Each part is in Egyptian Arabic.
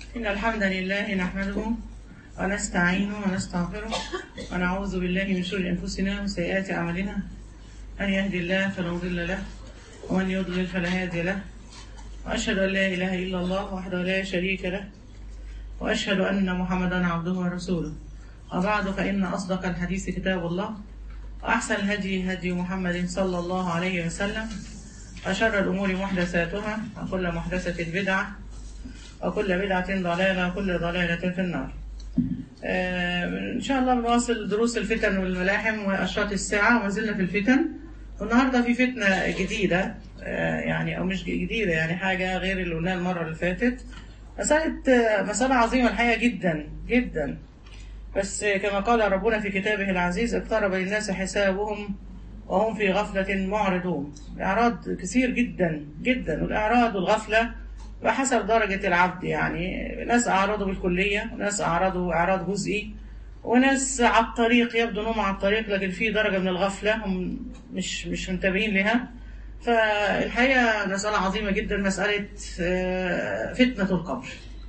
إن الحمد لله نحمده ونستعينه ونستغفره ونعوذ بالله من شرور أنفسنا وسيئات أعمالنا من يهدي الله فلا مضل له ومن يضلل فلا هادي له وأشهد أن لا إله إلا الله وحده لا شريك له وأشهد أن محمدا عبده ورسوله وبعد فإن أصدق الحديث كتاب الله وأحسن الهدي هدي محمد صلى الله عليه وسلم وشر الأمور محدثاتها وكل محدثة بدعة وكل بدعة ضلالة وكل ضلالة في النار آه، إن شاء الله بنواصل دروس الفتن والملاحم وأشراط الساعة وما زلنا في الفتن والنهاردة في فتنة جديدة آه، يعني أو مش جديدة يعني حاجة غير اللي قلناها المرة اللي فاتت مسألة آه، مسألة عظيمة الحقيقة جدا جدا بس كما قال ربنا في كتابه العزيز اقترب للناس حسابهم وهم في غفلة معرضون الإعراض كثير جدا جدا والإعراض والغفلة بحسب درجة العبد يعني ناس أعرضوا بالكلية وناس أعرضوا إعراض جزئي وناس على الطريق يبدو أنهم على الطريق لكن في درجة من الغفلة هم مش مش منتبهين لها فالحقيقة مسألة عظيمة جدا مسألة آه، فتنة القبر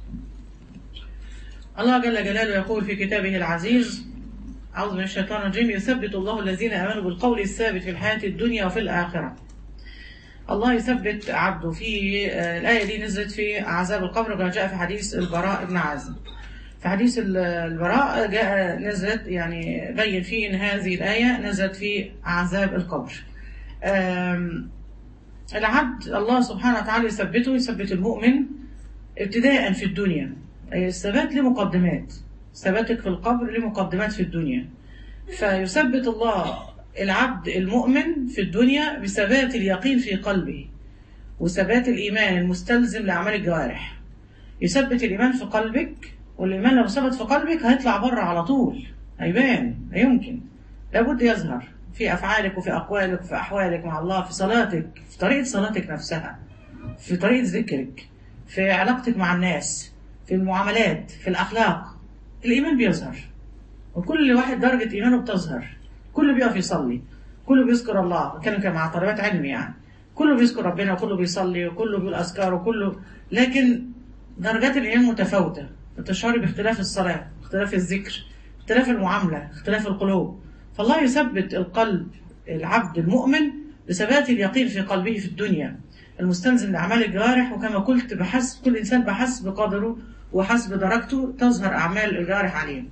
الله جل جلاله يقول في كتابه العزيز أعوذ من الشيطان الرجيم يثبت الله الذين آمنوا بالقول الثابت في الحياة الدنيا وفي الآخرة الله يثبت عبده في آه، الآية دي نزلت في عذاب القبر كما جاء في حديث البراء بن عازم في حديث ال- البراء جاء نزلت يعني بين فيه ان هذه الآية نزلت في عذاب القبر آم، العبد الله سبحانه وتعالى يثبته يثبت المؤمن ابتداء في الدنيا أي الثبات لمقدمات ثباتك في القبر لمقدمات في الدنيا فيثبت الله العبد المؤمن في الدنيا بثبات اليقين في قلبه وثبات الإيمان المستلزم لأعمال الجوارح يثبت الإيمان في قلبك والإيمان لو ثبت في قلبك هيطلع بره على طول هيبان لا يمكن لابد يظهر في أفعالك وفي أقوالك وفي أحوالك مع الله في صلاتك في طريقة صلاتك نفسها في طريقة ذكرك في علاقتك مع الناس في المعاملات في الأخلاق الإيمان بيظهر وكل واحد درجة إيمانه بتظهر كله بيقف يصلي كله بيذكر الله كان مع طلبات علم يعني كله بيذكر ربنا وكله بيصلي وكله بيقول أذكار وكله لكن درجات الإيمان متفاوتة بتشعري باختلاف الصلاة اختلاف الذكر اختلاف المعاملة اختلاف القلوب فالله يثبت القلب العبد المؤمن بثبات اليقين في قلبه في الدنيا المستلزم لأعمال الجوارح وكما قلت بحسب كل إنسان بحسب قدره وحسب درجته تظهر أعمال الجوارح عليه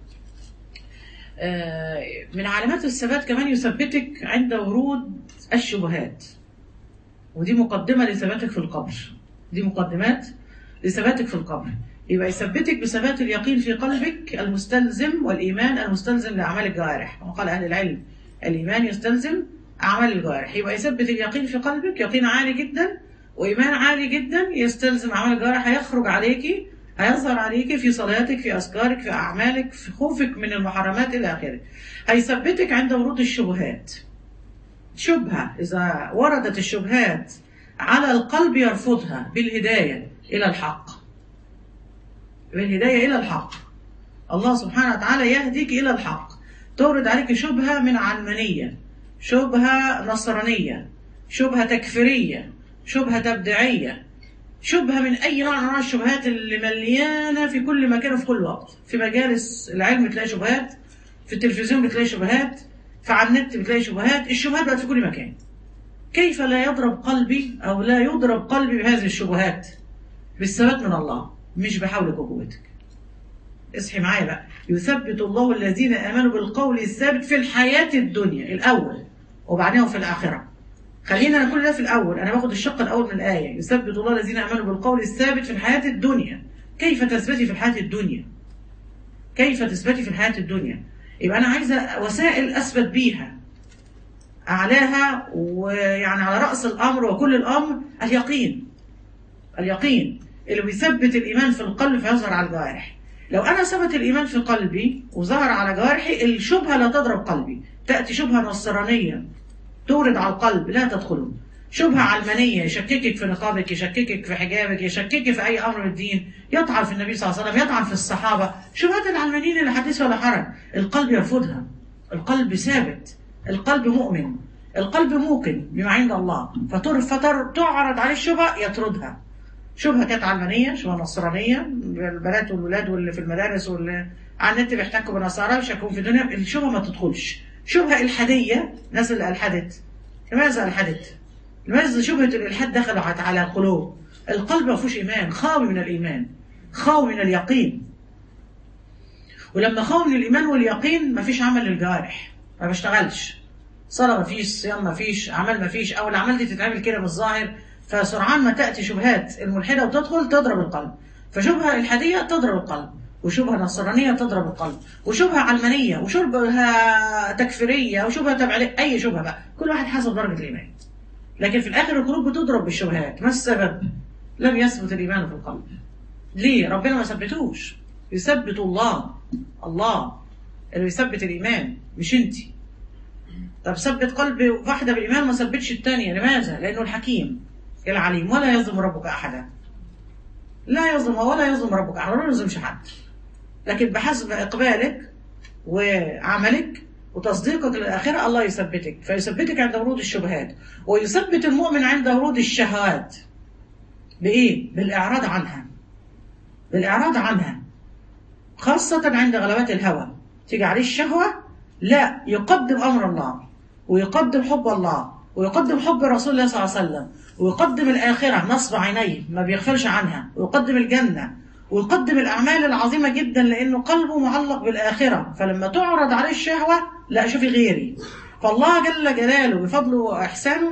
آه، من علامات الثبات كمان يثبتك عند ورود الشبهات ودي مقدمة لثباتك في القبر دي مقدمات لثباتك في القبر يبقى يثبتك بثبات اليقين في قلبك المستلزم والإيمان المستلزم لأعمال الجوارح وقال أهل العلم الإيمان يستلزم أعمال الجوارح يبقى يثبت اليقين في قلبك يقين عالي جدا وإيمان عالي جدا يستلزم أعمال الجوارح هيخرج عليكي هيظهر عليكي في صلاتك في أذكارك في أعمالك في خوفك من المحرمات إلى آخره هيثبتك عند ورود الشبهات شبهة إذا وردت الشبهات على القلب يرفضها بالهداية إلى الحق بالهداية إلى الحق الله سبحانه وتعالى يهديك إلى الحق تورد عليك شبهة من علمانية شبهة نصرانية شبهة تكفيرية شبهة تبديعية شبهة من أي نوع من أنواع الشبهات اللي مليانة في كل مكان وفي كل وقت في مجالس العلم بتلاقي شبهات في التلفزيون بتلاقي شبهات فعلى النت بتلاقي شبهات الشبهات بقت في كل مكان كيف لا يضرب قلبي أو لا يضرب قلبي بهذه الشبهات بالثبات من الله مش بحولك وقوتك اصحي معايا بقى يثبت الله الذين امنوا بالقول الثابت في الحياه الدنيا الاول وبعدين في الاخره خلينا انا كل ده في الاول انا باخد الشق الاول من الايه يثبت الله الذين امنوا بالقول الثابت في الحياه الدنيا كيف تثبتي في الحياه الدنيا كيف تثبتي في الحياه الدنيا يبقى انا عايزه وسائل اثبت بيها اعلاها ويعني على راس الامر وكل الامر اليقين اليقين اللي بيثبت الايمان في القلب فيظهر على الجوارح لو انا ثبت الايمان في قلبي وظهر على جوارحي الشبهه لا تضرب قلبي تاتي شبهه نصرانيه تورد على القلب لا تدخله شبهة علمانية يشككك في نقابك يشككك في حجابك يشككك في أي أمر من الدين يطعن في النبي صلى الله عليه وسلم يطعن في الصحابة شبهات العلمانيين اللي حديث ولا حرج القلب يرفضها القلب ثابت القلب مؤمن القلب موقن بما عند الله فتر فتر تعرض عليه الشبهة يطردها شبهه كانت علمانيه شبهه نصرانيه البنات والولاد واللي في المدارس واللي على النت بيحتكوا بنصارى يشكون في الدنيا الشبهه ما تدخلش شبهه الحاديه الناس اللي الحدت لماذا الحدت؟ لماذا شبهه الالحاد دخلت على القلوب؟ القلب ما فيهوش ايمان خاوي من الايمان خاوي من اليقين ولما خاوي من الايمان واليقين ما فيش عمل للجوارح ما بشتغلش صلاه ما فيش صيام ما فيش اعمال ما فيش او الاعمال دي تتعمل كده من الظاهر فسرعان ما تاتي شبهات الملحده وتدخل تضرب القلب فشبهه الحاديه تضرب القلب وشبهه نصرانيه تضرب القلب وشبهه علمانيه وشبهه تكفيريه وشبهه تبعيه اي شبهه بقى كل واحد حسب درجه الايمان لكن في الاخر القلوب بتضرب بالشبهات ما السبب لم يثبت الايمان في القلب ليه ربنا ما ثبتوش يثبت الله الله اللي يثبت الايمان مش انت طب ثبت قلب واحده بالايمان ما ثبتش الثانيه لماذا لانه الحكيم العليم ولا يظلم ربك احدا لا يظلم ولا يظلم ربك احدا ولا يظلمش حد لكن بحسب اقبالك وعملك وتصديقك للاخره الله يثبتك فيثبتك عند ورود الشبهات ويثبت المؤمن عند ورود الشهوات بايه بالاعراض عنها بالاعراض عنها خاصه عند غلبات الهوى تيجي عليه الشهوه لا يقدم امر الله ويقدم حب الله ويقدم حب رسول الله صلى الله عليه وسلم ويقدم الآخرة نصب عينيه ما بيغفلش عنها ويقدم الجنة ويقدم الأعمال العظيمة جدا لأنه قلبه معلق بالآخرة فلما تعرض عليه الشهوة لا شوفي غيري فالله جل جلاله بفضله وإحسانه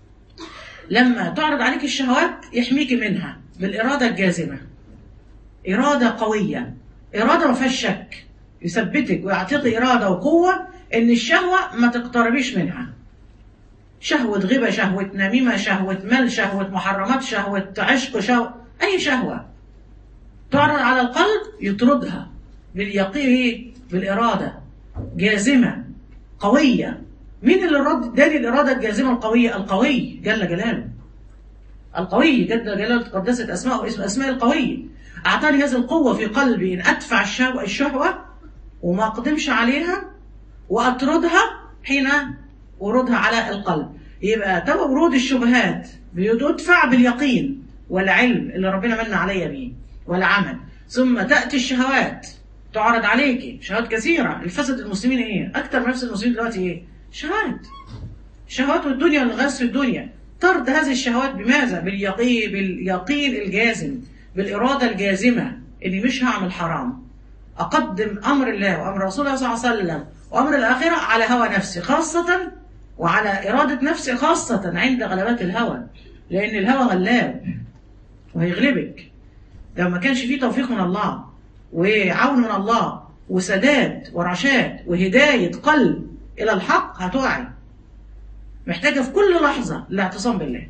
لما تعرض عليك الشهوات يحميك منها بالإرادة الجازمة إرادة قوية إرادة ما فيهاش شك يثبتك ويعطيك إرادة وقوة إن الشهوة ما تقتربيش منها شهوة غيبة شهوة نميمة شهوة مال شهوة محرمات شهوة عشق شهوة أي شهوة تعرض على القلب يطردها باليقين بالإرادة جازمة قوية مين اللي رد اداني الإرادة الجازمة القوية القوي جل جلاله القوي جل جلاله تقدست أسماءه اسم أسماء القوي أعطاني هذه القوة في قلبي إن أدفع الشهوة, الشهوة وما أقدمش عليها وأطردها حين ورودها على القلب يبقى تو ورود الشبهات بيدفع باليقين والعلم اللي ربنا من عليا بيه والعمل ثم تأتي الشهوات تعرض عليكي شهوات كثيرة الفسد المسلمين ايه اكتر ما يفسد المسلمين دلوقتي ايه شهوات شهوات الدنيا والغاز في الدنيا طرد هذه الشهوات بماذا باليقين باليقين الجازم بالإرادة الجازمة اني مش هعمل حرام اقدم امر الله وامر رسول الله صلى الله عليه وسلم وامر الاخره على هوى نفسي خاصه وعلى إرادة نفسي خاصة عند غلبات الهوى لأن الهوى غلاب وهيغلبك لو ما كانش فيه توفيق من الله وعون من الله وسداد ورشاد وهداية قلب إلى الحق هتقعي محتاجة في كل لحظة الاعتصام بالله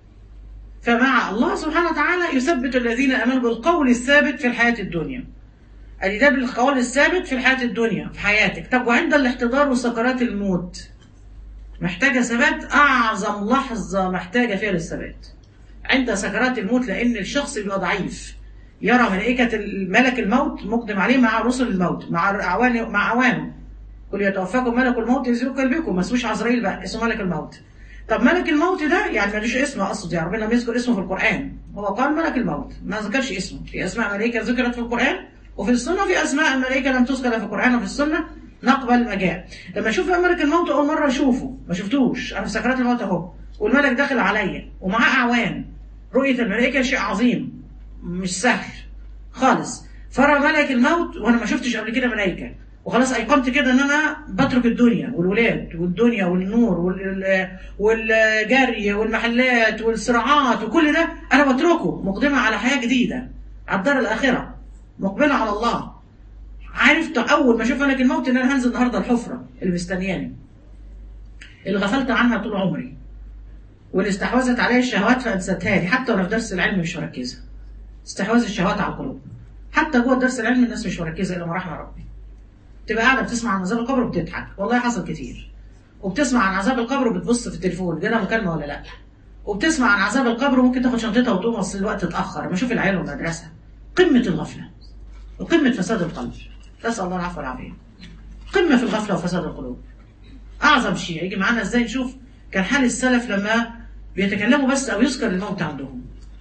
فمع الله سبحانه وتعالى يثبت الذين امنوا بالقول الثابت في الحياه الدنيا. ادي ده بالقول الثابت في الحياه الدنيا في حياتك، طب وعند الاحتضار وسكرات الموت محتاجه ثبات اعظم لحظه محتاجه فيها للثبات. عند سكرات الموت لان الشخص بيبقى ضعيف. يرى ملائكه ملك الموت مقدم عليه مع رسل الموت مع اعوانه مع اعوانه. قل يتوفاكم ملك الموت ينزل قلبكم ما اسموش عزرائيل بقى اسمه ملك الموت. طب ملك الموت ده يعني مالوش اسم اقصد يعني ربنا بيذكر اسمه في القران هو قال ملك الموت ما ذكرش اسمه في اسماء ملائكه ذكرت في القران وفي السنه في اسماء الملائكه لم تذكر في القران وفي السنه نقبل ما جاء لما اشوف ملك الموت اول مره اشوفه ما شفتوش انا في سكرات الموت اهو والملك داخل عليا ومعاه اعوان رؤيه الملائكه شيء عظيم مش سهل خالص فرى ملك الموت وانا ما شفتش قبل كده ملائكه وخلاص ايقنت كده ان انا بترك الدنيا والولاد والدنيا والنور وال- والجري والمحلات والصراعات وكل ده انا بتركه مقدمه على حياه جديده على الدار الاخره مقبله على الله عرفت اول ما اشوف ملك الموت ان انا هنزل النهارده الحفره اللي مستنياني اللي غفلت عنها طول عمري واللي استحوذت عليا الشهوات فانستها لي حتى وانا في درس العلم مش مركزه استحواذ الشهوات على القلوب حتى جوه درس العلم الناس مش مركزه الا ما رحم ربي تبقى قاعده بتسمع عن عذاب القبر وبتضحك والله حصل كتير وبتسمع عن عذاب القبر وبتبص في التليفون جالها مكالمه ولا لا وبتسمع عن عذاب القبر وممكن تاخد شنطتها وتقوم اصل الوقت اتاخر ما اشوف العيال والمدرسه قمه الغفله وقمه فساد القلب نسال الله العفو والعافيه قمه في الغفله وفساد القلوب اعظم شيء يجي معانا ازاي نشوف كان حال السلف لما بيتكلموا بس او يذكر الموت عندهم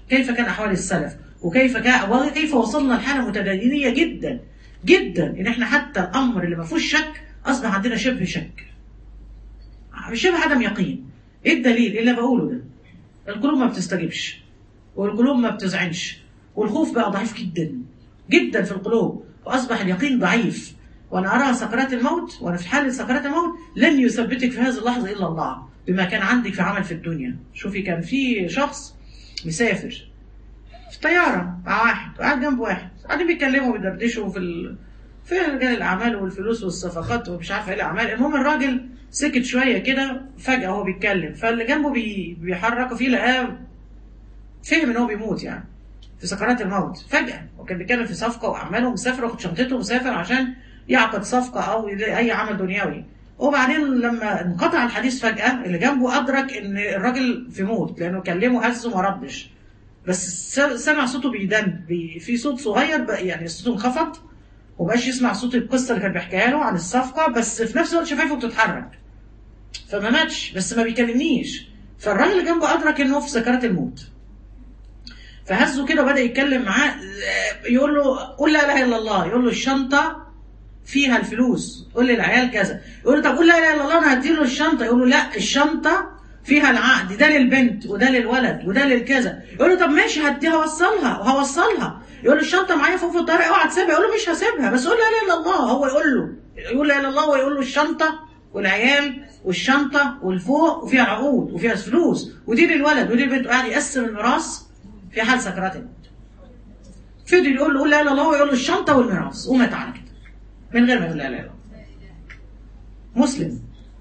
كيف كان احوال السلف وكيف كان وكيف وصلنا لحاله متدينيه جدا جدا ان احنا حتى الامر اللي ما فيهوش شك اصبح عندنا شبه شك شبه عدم يقين ايه الدليل اللي بقوله ده القلوب ما بتستجيبش والقلوب ما بتزعنش والخوف بقى ضعيف جدا جدا في القلوب واصبح اليقين ضعيف وانا ارى سكرات الموت وانا في حاله سكرات الموت لن يثبتك في هذه اللحظه الا الله بما كان عندك في عمل في الدنيا شوفي كان في شخص مسافر في طياره مع واحد وقاعد جنب واحد قاعدين بيتكلموا ويدردشوا في ال... في رجال الاعمال والفلوس والصفقات ومش عارفه ايه الاعمال المهم الراجل سكت شويه كده فجاه هو بيتكلم فاللي جنبه بي... بيحركوا فيه لقاه فهم ان هو بيموت يعني في سكرات الموت فجاه وكان بيتكلم في صفقه واعماله ومسافر واخد شنطته ومسافر عشان يعقد صفقه او اي عمل دنيوي وبعدين لما انقطع الحديث فجاه اللي جنبه ادرك ان الراجل في موت لانه كلمه هزه وما ردش بس سمع صوته بيدن بي في صوت صغير بقى يعني صوته انخفض ومبقاش يسمع صوت القصه اللي كان بيحكيها له عن الصفقه بس في نفس الوقت شفايفه بتتحرك فما ماتش بس ما بيكلمنيش فالراجل اللي جنبه ادرك ان هو في سكرات الموت فهزه كده وبدا يتكلم معاه يقول له قول لا اله الا الله يقول له الشنطه فيها الفلوس قول للعيال كذا يقول له طب قول لا اله الا الله انا هديله الشنطه يقول له لا الشنطه فيها العقد ده للبنت وده للولد وده للكذا يقول له طب ماشي هدي هوصلها وهوصلها يقول له الشنطه معايا فوق في الطريق اوعى تسيبها يقول له مش هسيبها بس قول لا اله الا الله هو يقول له يقول لا اله الا الله ويقول له الشنطه والعيال والشنطه والفوق وفيها عقود وفيها فلوس ودي للولد ودي للبنت وقاعد يقسم الميراث في حال سكرات الموت فضل يقول له قول لا اله الا الله ويقول له الشنطه والميراث ومات على كده من غير ما يقول لا اله الا الله مسلم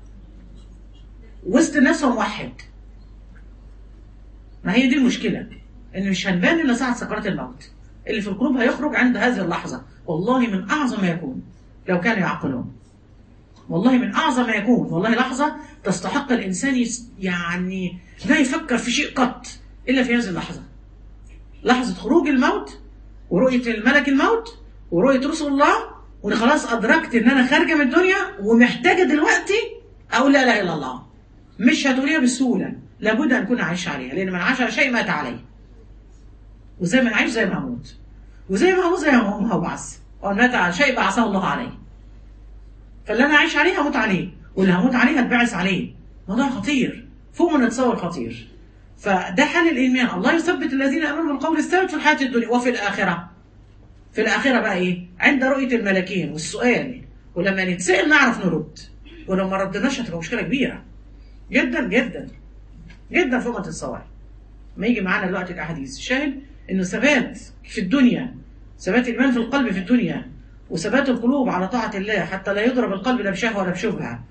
وسط الناس هو موحد ما هي دي المشكله ان مش هنبان الا ساعه سكرات الموت اللي في القلوب هيخرج عند هذه اللحظه والله من اعظم ما يكون لو كانوا يعقلون والله من اعظم ما يكون والله لحظه تستحق الانسان يعني لا يفكر في شيء قط الا في هذه اللحظه لحظه خروج الموت ورؤيه الملك الموت ورؤيه رسول الله وانا خلاص ادركت ان انا خارجه من الدنيا ومحتاجه دلوقتي اقول لا اله الا الله مش هتقوليها بسهوله لابد ان اكون عايش عليها لان من عاش على شيء مات عليه وزي ما عايش زي ما هموت وزي ما هموت زي ما هبعث وان مات على شيء بعثه الله عليه فاللي انا عايش عليه هموت عليه واللي هموت عليه هتبعث عليه موضوع خطير فوق ما نتصور خطير فده حال الايمان الله يثبت الذين امنوا بالقول الثابت في الحياه الدنيا وفي الاخره في الاخره بقى ايه عند رؤيه الملكين والسؤال ولما نتسال نعرف نرد ولو ما ردناش هتبقى مشكله كبيره جدا جدا جدا فوق ما تتصور ما يجي معانا دلوقتي الاحاديث شاهد انه ثبات في الدنيا ثبات الايمان في القلب في الدنيا وثبات القلوب على طاعه الله حتى لا يضرب القلب لا بشهوه ولا بشبهه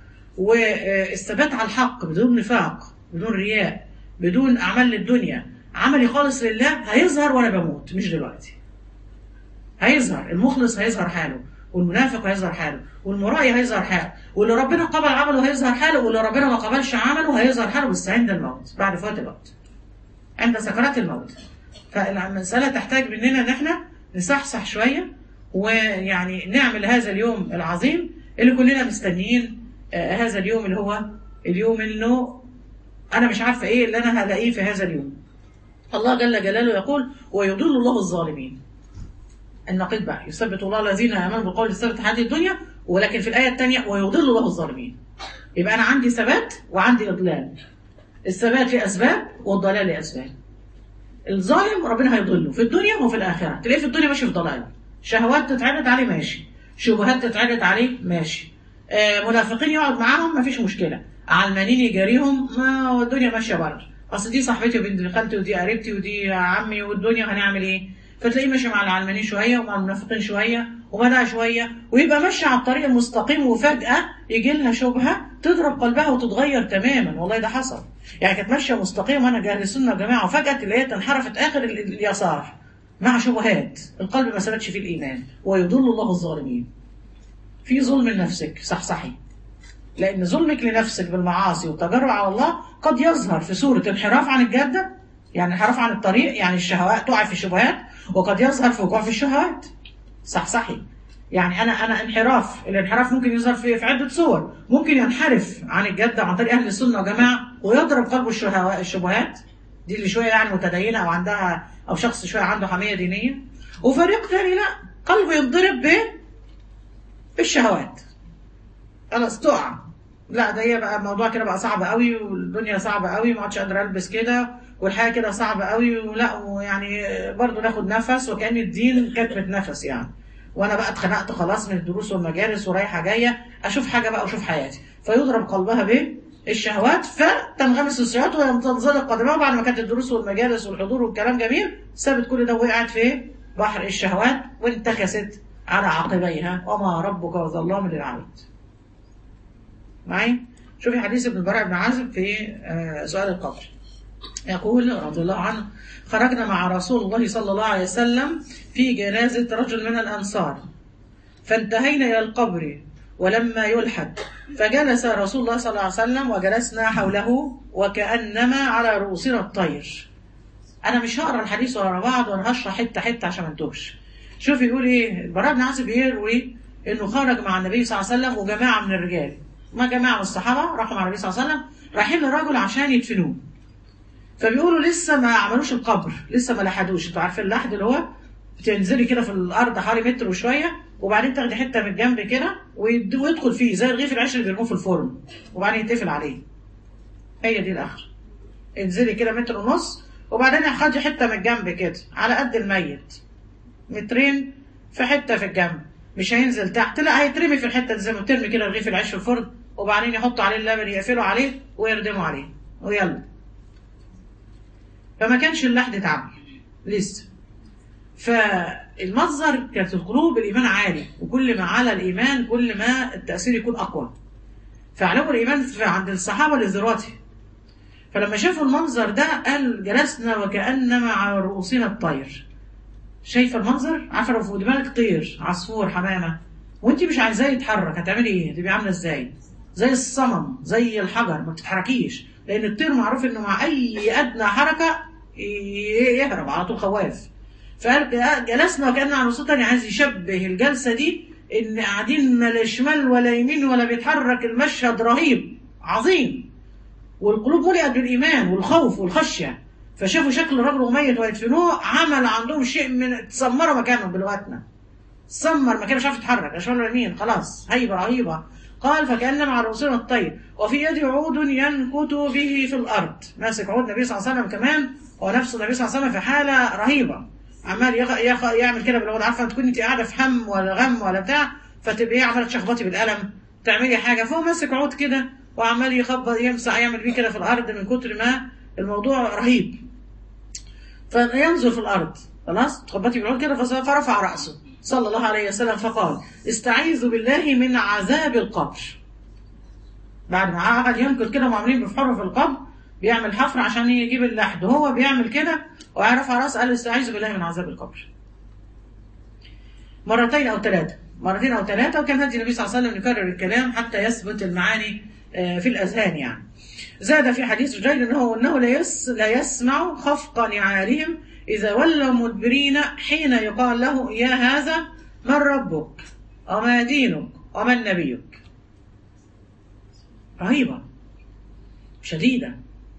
والثبات على الحق بدون نفاق بدون رياء بدون اعمال للدنيا عملي خالص لله هيظهر وانا بموت مش دلوقتي هيظهر المخلص هيظهر حاله والمنافق هيظهر حاله والمرائي هيظهر حاله واللي ربنا قبل عمله هيظهر حاله واللي ربنا ما قبلش عمله هيظهر حاله بس عند الموت بعد فوات الوقت عند سكرات الموت فالمسألة تحتاج مننا ان احنا نصحصح شوية ويعني نعمل هذا اليوم العظيم اللي كلنا مستنيين آه هذا اليوم اللي هو اليوم انه انا مش عارفة ايه اللي انا هلاقيه في هذا اليوم الله جل جلاله يقول ويضل الله الظالمين النقيض بقى يثبت الله الذين امنوا بالقول الثابت في هذه الدنيا ولكن في الايه الثانيه ويضل الله الظالمين يبقى انا عندي ثبات وعندي اضلال الثبات له اسباب والضلال له اسباب الظالم ربنا هيضله في الدنيا وفي الاخره تلاقيه في الدنيا ماشي في ضلال شهوات تتعرض عليه ماشي شبهات تتعرض عليه ماشي آه منافقين يقعد معاهم مفيش مشكله علمانيين يجاريهم ما الدنيا ماشيه برضه اصل دي صاحبتي وبنت خالتي ودي قريبتي ودي عمي والدنيا هنعمل ايه فتلاقيه ماشي مع العلمانيين شويه ومع المنافقين شويه وبدع شويه ويبقى ماشي على الطريق المستقيم وفجاه يجي لها شبهه تضرب قلبها وتتغير تماما والله ده حصل يعني كانت ماشيه مستقيم وانا اهل السنه والجماعه وفجاه تلاقيها انحرفت اخر اليسار مع شبهات القلب ما ثبتش فيه الايمان ويضل الله الظالمين في ظلم لنفسك صحصحي لان ظلمك لنفسك بالمعاصي والتجرع على الله قد يظهر في صوره انحراف عن الجاده يعني انحراف عن الطريق يعني الشهوات تقع في الشبهات وقد يظهر في وقوع في الشهوات صحصحي يعني انا انا انحراف الانحراف ممكن يظهر في في عده صور ممكن ينحرف عن الجده عن طريق اهل السنه والجماعه ويضرب قلبه الشبهات دي اللي شويه يعني متدينه او عندها او شخص شويه عنده حميه دينيه وفريق تاني لا قلبه ينضرب ب بالشهوات خلاص تقع لا ده هي بقى الموضوع كده بقى صعب قوي والدنيا صعبه قوي ما عادش قادره البس كده والحياه كده صعبه قوي ولا ويعني برضه ناخد نفس وكان الدين كتمه نفس يعني وانا بقى اتخنقت خلاص من الدروس والمجالس ورايحه جايه اشوف حاجه بقى واشوف حياتي فيضرب قلبها به الشهوات فتنغمس الشهوات وتنزلق قدمها بعد ما كانت الدروس والمجالس والحضور والكلام جميل سابت كل ده وقعت في بحر الشهوات وانتكست على عقبيها وما ربك وظلام للعبيد معي شوفي حديث ابن البراء بن عازب في آه، سؤال القبر يقول رضي الله عنه خرجنا مع رسول الله صلى الله عليه وسلم في جنازة رجل من الأنصار فانتهينا إلى القبر ولما يلحد فجلس رسول الله صلى الله عليه وسلم وجلسنا حوله وكأنما على رؤوسنا الطير أنا مش هقرا الحديث ورا بعض وأنا هشرح حتة حتة عشان ما انتهش شوف يقول إيه البراء بن عازب يروي إنه خرج مع النبي صلى الله عليه وسلم وجماعة من الرجال ما جماعة من الصحابة راحوا مع النبي صلى الله عليه وسلم رايحين للرجل عشان يدفنوه فبيقولوا لسه ما عملوش القبر لسه ما لحدوش انتوا عارفين اللحد اللي هو بتنزلي كده في الارض حوالي متر وشويه وبعدين تاخدي حته من الجنب كده ويد- ويدخل فيه زي رغيف العيش اللي بيرموه في الفرن وبعدين يتقفل عليه هي دي الاخر انزلي كده متر ونص وبعدين خدي حته من الجنب كده على قد الميت مترين في حته في الجنب مش هينزل تحت لا هيترمي في الحته دي زي ما بترمي كده رغيف العيش في الفرن وبعدين يحطوا عليه اللبن يقفلوا عليه ويردموا عليه ويلا فما كانش اللحد اتعمل لسه فالمصدر كانت القلوب الايمان عالي وكل ما على الايمان كل ما التاثير يكون اقوى فعلو الايمان في- عند الصحابه لذروته فلما شافوا المنظر ده قال جلسنا وكانما على رؤوسنا الطير شايفه المنظر عارفه لو فوق دماغك طير عصفور حمامه وانت مش عايزاه يتحرك هتعملي ايه تبقي عامله ازاي زي الصمم زي الحجر ما بتتحركيش لان الطير معروف انه مع اي ادنى حركه ي- يهرب على طول خواف فقال جلسنا وكان على صوت تاني عايز يشبه الجلسه دي ان قاعدين لا شمال ولا يمين ولا بيتحرك المشهد رهيب عظيم والقلوب ملئت بالايمان والخوف والخشيه فشافوا شكل الرجل وميت ويدفنوه عمل عندهم شيء من تسمروا مكانهم بلغتنا سمر مكانه مش عارف يتحرك لا شمال ولا يمين خلاص هيبه رهيبه قال فكانما على رؤوسنا الطير وفي يده عود ينكت به في الارض ماسك عود النبي صلى الله عليه وسلم كمان هو نفسه النبي صلى الله عليه وسلم في حاله رهيبه عمال يخ... يخ... يعمل كده بالعود عارفه تكوني انت قاعده في هم ولا غم ولا بتاع فتبقي ايه عماله تشخبطي بالقلم تعملي حاجه فهو ماسك عود كده وعمال يخبط يمسح يعمل بيه كده في الارض من كتر ما الموضوع رهيب فينزل في الارض خلاص تخبطي بالعود كده فز- فرفع راسه صلى الله عليه وسلم فقال استعيذوا بالله من عذاب القبر بعد ما قعد ينكت كده وعاملين بفحره في القبر بيعمل حفر عشان يجيب اللحد وهو بيعمل كده ويرفع راسه قال استعيذوا بالله من عذاب القبر مرتين او ثلاثه مرتين او ثلاثه وكان هدي النبي صلى الله عليه وسلم يكرر الكلام حتى يثبت المعاني آه، في الاذهان يعني زاد في حديث جيد انه انه لا يس لا يسمع خفق نعالهم اذا ولوا مدبرين حين يقال له يا هذا من ربك وما دينك ومن نبيك رهيبه شديده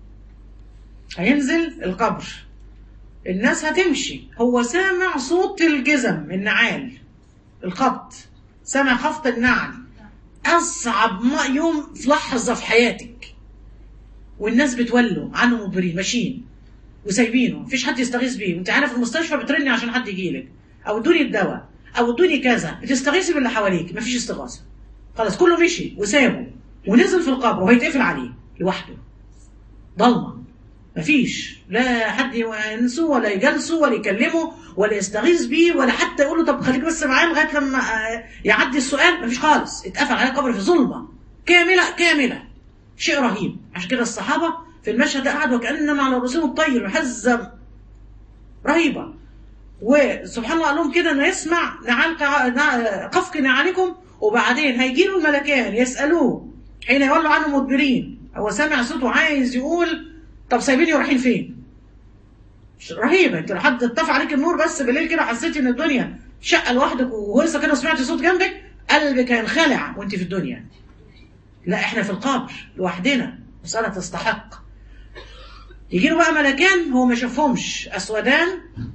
هينزل القبر الناس هتمشي هو سامع صوت الجزم النعال الخبط سامع خبط النعل اصعب ما يوم في لحظه في حياتك والناس بتولوا عنه مدبرين ماشيين وسايبينه مفيش حد يستغيث بيه وانت عارف المستشفى بترني عشان حد يجيلك او ادوني الدواء او ادوني كذا بتستغيثي باللي حواليك مفيش استغاثه خلاص كله مشي وسابه ونزل في القبر وهيتقفل عليه لوحده ضلمه مفيش لا حد ينسوه ولا يجلسه ولا يكلمه ولا يستغيث بيه ولا حتى يقول له طب خليك بس معايا لغايه لما آه، يعدي السؤال مفيش خالص اتقفل عليه قبر في ظلمه كامله كامله شيء رهيب عشان كده الصحابه في المشهد ده قعدوا وكانما على رؤوسهم الطير محزم رهيبه وسبحان الله قال لهم كده انه يسمع نعال نع- قفك نعالكم وبعدين هيجي له الملكان يسالوه حين يولوا عنه مدبرين هو سامع صوته عايز يقول طب سايبيني ورايحين فين؟ رهيبه انت لو حد اتطفى عليك النور بس بالليل كده حسيتي ان الدنيا شقه لوحدك وهيصه كده وسمعتي صوت جنبك قلبك هينخلع وانت في الدنيا لا احنا في القبر لوحدنا مساله تستحق يجي له بقى ملكان هو ما شافهمش اسودان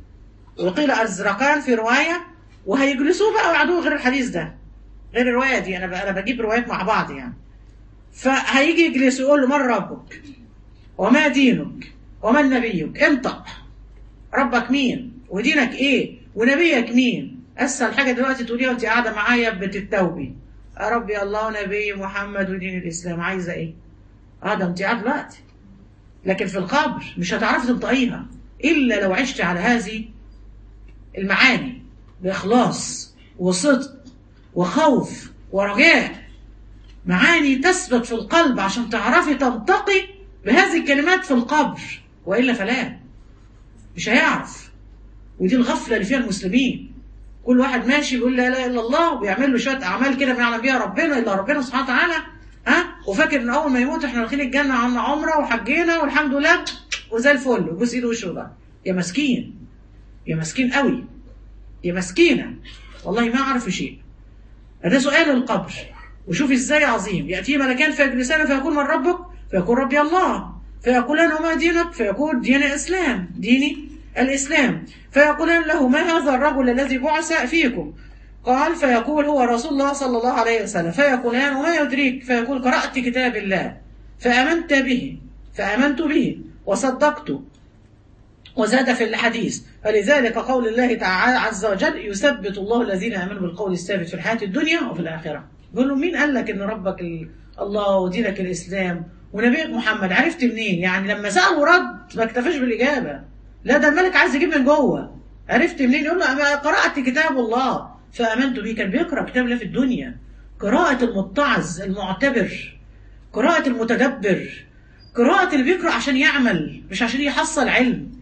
وقيل ازرقان في روايه وهيجلسوه بقى ويقعدوه غير الحديث ده غير الروايه دي انا ب- انا بجيب روايات مع بعض يعني فهيجي يجلس ويقول له من ربك وما دينك ومن نبيك انطق ربك مين ودينك ايه ونبيك مين اسهل حاجه دلوقتي تقوليها وانت قاعده معايا بتتوبي يا ربي الله ونبي محمد ودين الاسلام عايزه ايه اه ده انت قاعده دلوقتي لكن في القبر مش هتعرفي تنطقيها الا لو عشت على هذه المعاني باخلاص وصدق وخوف ورجاء معاني تثبت في القلب عشان تعرفي تنطقي بهذه الكلمات في القبر والا فلا مش هيعرف ودي الغفله اللي فيها المسلمين كل واحد ماشي بيقول لا اله الا الله وبيعمل له شويه اعمال كده ما يعلم بيها ربنا الا ربنا سبحانه وتعالى ها وفاكر ان اول ما يموت احنا داخلين الجنه عملنا عمره وحجينا والحمد لله وزي الفل وبوس ايده وشه ده يا مسكين يا مسكين قوي يا مسكينه والله ما اعرف شيء ده سؤال القبر وشوف ازاي عظيم ياتي ملكان فيجلسان فيقول من ربك فيقول ربي الله فيقولان وما دينك فيقول دين الاسلام ديني الاسلام فيقولان له ما هذا الرجل الذي بعث فيكم قال فيقول هو رسول الله صلى الله عليه وسلم فيقولان وما يدريك فيقول قرأت كتاب الله فآمنت به فآمنت به وصدقت وزاد في الحديث فلذلك قول الله تعالى عز وجل يثبت الله الذين امنوا بالقول الثابت في الحياه الدنيا وفي الاخره بيقول له مين قال لك ان ربك ال- الله ودينك الاسلام ونبيك محمد عرفت منين يعني لما سال ورد ما اكتفاش بالاجابه لا ده الملك عايز يجيب من جوه عرفت منين يقول له أنا قرات كتاب الله فامنت به كان بيقرا كتاب الله في الدنيا قراءه المتعظ المعتبر قراءه المتدبر قراءه اللي بيقرا عشان يعمل مش عشان يحصل علم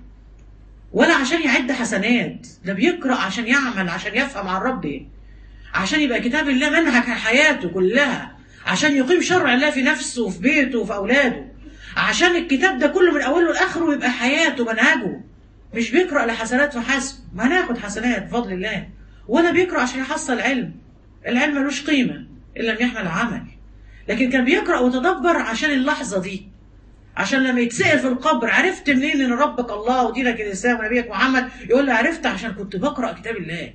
ولا عشان يعد حسنات ده بيقرأ عشان يعمل عشان يفهم عن ربه عشان يبقى كتاب الله منهج حياته كلها عشان يقيم شرع الله في نفسه وفي بيته وفي أولاده عشان الكتاب ده كله من أوله لآخره يبقى حياته منهجه مش بيقرأ لحسنات وحسب ما هناخد حسنات بفضل الله ولا بيقرأ عشان يحصل علم العلم ملوش قيمة إن لم يحمل عمل لكن كان بيقرأ وتدبر عشان اللحظة دي عشان لما يتسأل في القبر عرفت منين ان ربك الله ودينك الاسلام ونبيك محمد يقول له عرفت عشان كنت بقرا كتاب الله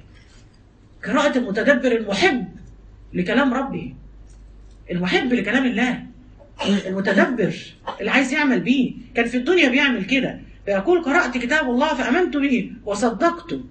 قراءة المتدبر المحب لكلام ربي المحب لكلام الله المتدبر اللي عايز يعمل بيه كان في الدنيا بيعمل كده فيقول قرأت كتاب الله فأمنت به وصدقته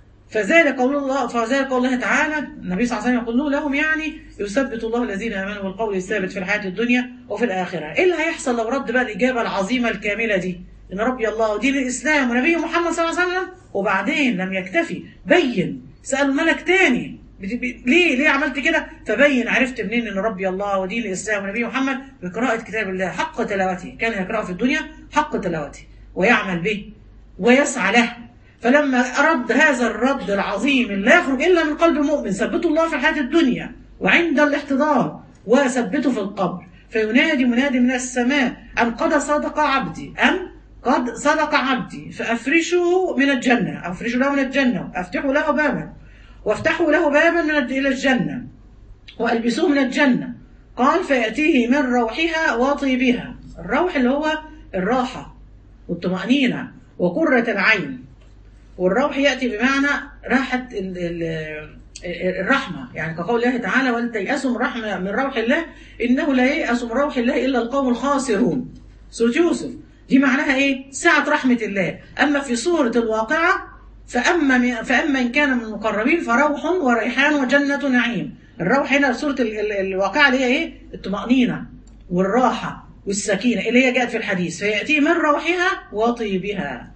فذلك قول الله فذلك قول الله تعالى النبي صلى الله عليه وسلم يقول لهم يعني يثبت الله الذين امنوا بالقول الثابت في الحياه الدنيا وفي الاخره ايه اللي هيحصل لو رد بقى الاجابه العظيمه الكامله دي ان ربي الله ودين الاسلام ونبيه محمد صلى الله عليه وسلم وبعدين لم يكتفي بين سال الملك تاني بت- ب- ليه ليه عملت كده فبين عرفت منين ان ربي الله ودين الاسلام ونبيه محمد بقراءه كتاب الله حق تلاوته كان يقراه في الدنيا حق تلاوته ويعمل به ويسعى له فلما رد هذا الرد العظيم لا يخرج الا من قلب مؤمن ثبته الله في الحياه الدنيا وعند الاحتضار وثبته في القبر فينادي منادي من السماء ان قد صدق عبدي ان قد صدق عبدي فافرشه من الجنه افرشه له من الجنه افتحوا له بابا وافتحوا له بابا من الج- الى الجنه والبسوه من الجنه قال فياتيه من روحها وطيبها الروح اللي هو الراحه والطمانينه وقره العين والروح ياتي بمعنى راحه ال- ال- الرحمه يعني كقول الله تعالى وان تيأسوا من رحمه من روح الله انه لا ييأس من روح الله الا القوم الخاسرون سوره يوسف دي معناها ايه؟ سعه رحمه الله اما في سوره الواقعه فاما من فاما ان كان من المقربين فروح وريحان وجنه نعيم الروح هنا في سوره ال- ال- الواقعه اللي هي ايه؟ الطمانينه والراحه والسكينه اللي هي جاءت في الحديث فياتي من روحها وطيبها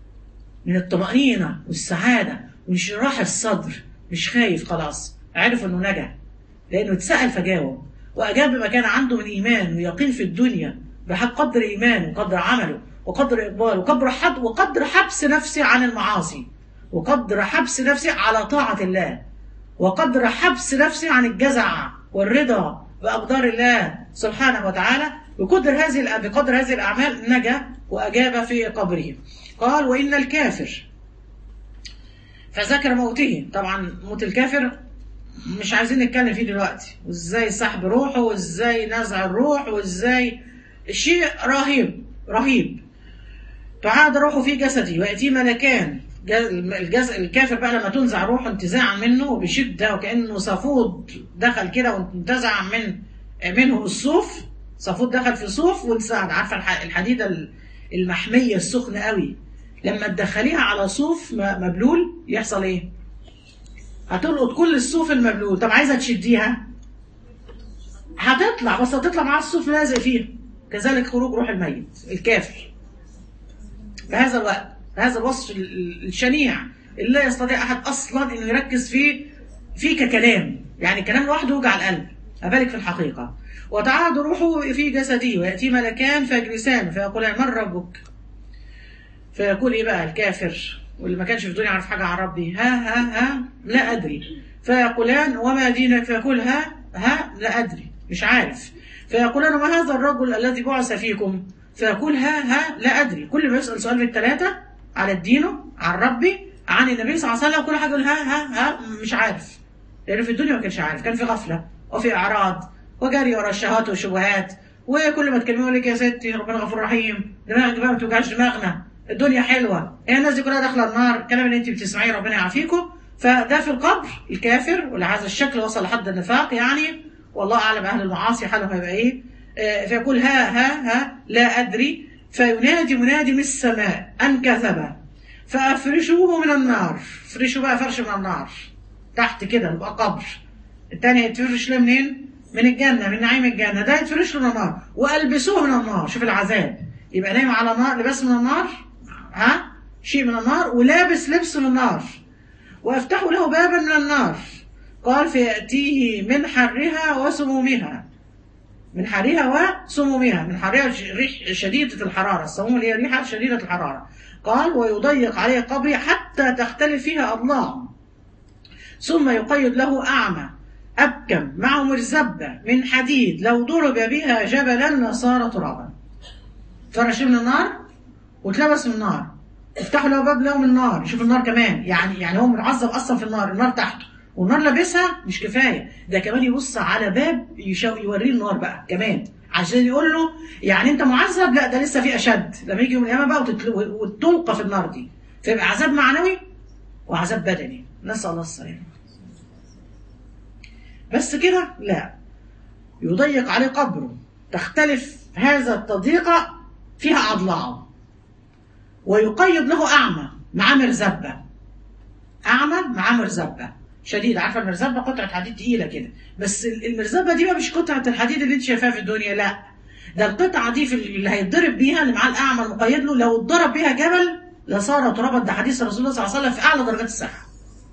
من الطمأنينة والسعادة وانشراح الصدر مش خايف خلاص عرف انه نجا لانه اتسأل فجاوب واجاب بما كان عنده من ايمان ويقين في الدنيا بحق قدر ايمانه وقدر عمله وقدر اقباله وقدر حد وقدر حبس نفسه عن المعاصي وقدر حبس نفسه على طاعة الله وقدر حبس نفسه عن الجزع والرضا بأقدار الله سبحانه وتعالى بقدر هذه الأ- بقدر هذه الأعمال نجا وأجاب في قبره قال وإن الكافر فذكر موته طبعا موت الكافر مش عايزين نتكلم فيه دلوقتي وازاي سحب روحه وازاي نزع الروح وازاي شيء رهيب رهيب فعاد روحه في جسدي ويأتي ملكان الجز... الكافر بقى لما تنزع روحه انتزاعا منه بشدة وكأنه صفود دخل كده وانتزع من منه الصوف صفود دخل في صوف وانسعد عارفة الحديدة المحمية السخنة قوي لما تدخليها على صوف مبلول يحصل ايه هتلقط كل الصوف المبلول طب عايزة تشديها هتطلع بس هتطلع مع الصوف لازق فيها كذلك خروج روح الميت الكافر في هذا الوقت هذا الوصف الشنيع اللي لا يستطيع احد اصلا انه يركز فيه فيه ككلام يعني كلام لوحده يوجع القلب أبالك في الحقيقة وتعاد روحه في جسده ويأتي ملكان فيجلسان فيقولان من ربك فيقول إيه بقى الكافر واللي ما كانش في الدنيا عارف حاجة عن ربي ها ها ها لا أدري فيقولان وما دينك فيقول ها ها لا أدري مش عارف فيقولان ما هذا الرجل الذي بعث فيكم فيقول ها ها لا أدري كل ما يسأل سؤال من الثلاثة على دينه عن ربي عن النبي صلى الله عليه وسلم كل حاجة يقول ها ها ها مش عارف لأنه في الدنيا ما كانش عارف كان في غفلة وفي أعراض وجري ورا الشهوات والشبهات وكل ما تكلموا يقول لك يا ستي ربنا غفور رحيم دماغك بقى ما توجعش دماغنا الدنيا حلوة هي الناس دي كلها داخلة النار الكلام اللي انت بتسمعيه ربنا يعافيكم فده في القبر الكافر واللي هذا الشكل وصل لحد النفاق يعني والله أعلم أهل المعاصي حالهم هيبقى إيه آه فيقول ها ها ها لا أدري فينادي منادي من السماء أن كذب فأفرشوه من النار فرشوا بقى فرش من النار تحت كده يبقى قبر الثاني يتفرش له منين؟ من الجنة من نعيم الجنة ده يتفرش له من النار وألبسوه من النار شوف العذاب يبقى نايم على نار لباس من النار ها شيء من النار ولابس لبس من النار وافتحوا له بابا من النار قال فيأتيه من حرها وسمومها من حرها وسمومها من حرها ريح شديدة الحرارة السموم اللي هي ريحة شديدة الحرارة قال ويضيق عليه قبري حتى تختلف فيها أضلاع ثم يقيد له أعمى أبكم معه مرزبة من حديد لو ضرب بها جبلا لصار ترابا فرش من النار واتلبس من النار افتحوا له باب له من النار يشوف النار كمان يعني يعني هو معذب اصلا في النار النار تحته والنار لابسها مش كفايه ده كمان يبص على باب يشاو يوريه النار بقى كمان عشان يقول له يعني انت معذب لا ده لسه في اشد لما يجي يوم القيامه بقى وتلقى في النار دي فيبقى عذاب معنوي وعذاب بدني نسال الله السلامه بس كده لا يضيق عليه قبره تختلف هذا التضييق فيها أضلاعه ويقيد له أعمى مع مرزبة أعمى مع مرزبة شديد عارفة المرزبة قطعة حديد تقيلة كده بس المرزبة دي بقى مش قطعة الحديد اللي انت شايفاها في الدنيا لا ده القطعة دي في اللي هيتضرب بيها اللي معاه الأعمى المقيد له لو اتضرب بيها جبل لصار ترابا ده حديث رسول الله صلى الله عليه وسلم في أعلى درجات الصحة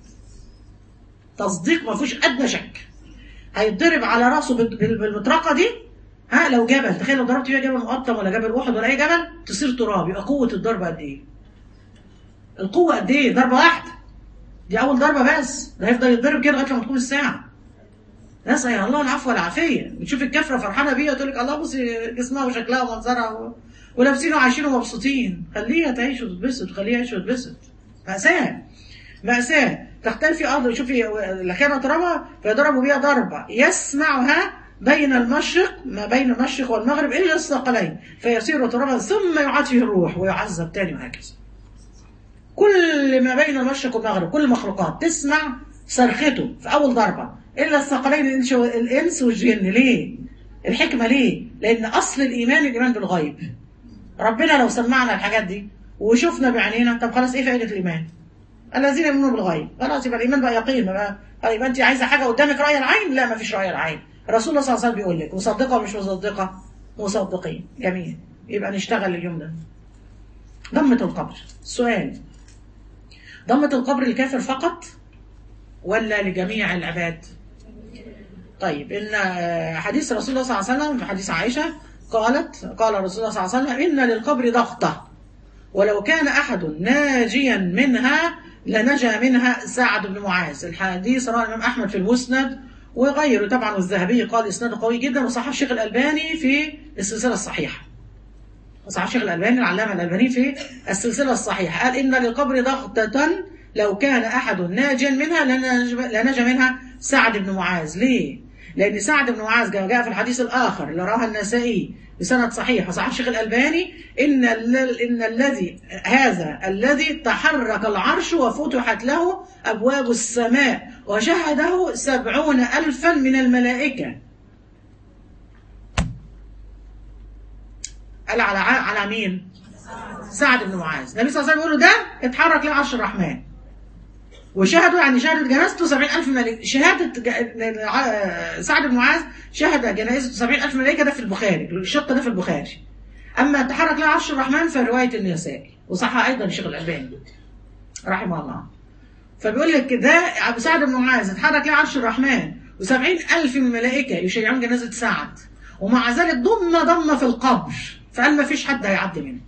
تصديق ما فيهوش أدنى شك هيتضرب على راسه بالمطرقه دي ها لو جبل تخيل لو ضربت فيها جبل مقطم ولا جبل احد ولا اي جبل تصير تراب يبقى قوه الضربه قد ايه؟ القوه قد ايه؟ ضربه واحده دي اول ضربه بس ده هيفضل يتضرب كده لغايه لما تقوم الساعه نسأل الله العفو والعافيه بتشوف الكفره فرحانه بيها وتقول لك الله بصي جسمها وشكلها ومنظرها و... ولابسين وعايشين ومبسوطين خليها تعيش وتتبسط خليها تعيش وتتبسط مأساة مأساة تختلف في أرض شوفي كانت رمى فيضربوا بها ضربة يسمعها بين المشرق ما بين المشرق والمغرب إلا الثقلين فيصير ترابا ثم يعاد فيه الروح ويعذب تاني وهكذا كل ما بين المشرق والمغرب كل المخلوقات تسمع صرخته في أول ضربة إلا الثقلين الإنس والجن ليه؟ الحكمة ليه؟ لأن أصل الإيمان الإيمان بالغيب ربنا لو سمعنا الحاجات دي وشفنا بعينينا طب خلاص إيه فائدة الإيمان؟ الذين يؤمنون بالغيب خلاص يبقى الايمان بقى يقين بقى يبقى انت عايزه حاجه قدامك راي العين لا ما فيش راي العين الرسول الله صلى الله عليه وسلم بيقول لك مصدقه ومش مصدقه مصدقين جميل يبقى نشتغل اليوم ده ضمة القبر سؤال ضمة القبر الكافر فقط ولا لجميع العباد طيب ان حديث رسول الله صلى الله عليه وسلم في حديث عائشه قالت قال رسول الله صلى الله عليه وسلم ان للقبر ضغطه ولو كان احد ناجيا منها لنجا منها سعد بن معاذ الحديث رواه الإمام أحمد في المسند وغيره طبعا والذهبي قال إسناده قوي جدا وصحح الشيخ الألباني في السلسلة الصحيحة صحح الشيخ الألباني العلامة الألباني في السلسلة الصحيحة قال إن للقبر ضغطة لو كان أحد ناجيا منها لنجا منها سعد بن معاذ ليه؟ لأن سعد بن معاذ جاء في الحديث الآخر اللي رواه النسائي بسند صحيح وصحيح الشيخ الألباني إن ال- إن الذي هذا الذي تحرك العرش وفتحت له أبواب السماء وشهده سبعون ألفا من الملائكة قال على ع- على مين؟ سعد بن معاذ النبي صلى الله عليه وسلم يقول له ده اتحرك له عرش الرحمن وشهدوا يعني شهادة جنازته 70000 ملائكة شهادة ج- ع- سعد بن معاذ شهد جنازته 70000 ملائكة ده في البخاري الشق ده في البخاري أما تحرك له عرش الرحمن فرواية النسائي وصحها أيضا الشيخ الألباني رحمه الله فبيقول لك ده أبو سعد بن معاذ اتحرك له عرش الرحمن و70 ألف من الملائكة يشيعون جنازة سعد ومع ذلك ضم ضم في القبر فقال ما فيش حد هيعدي منه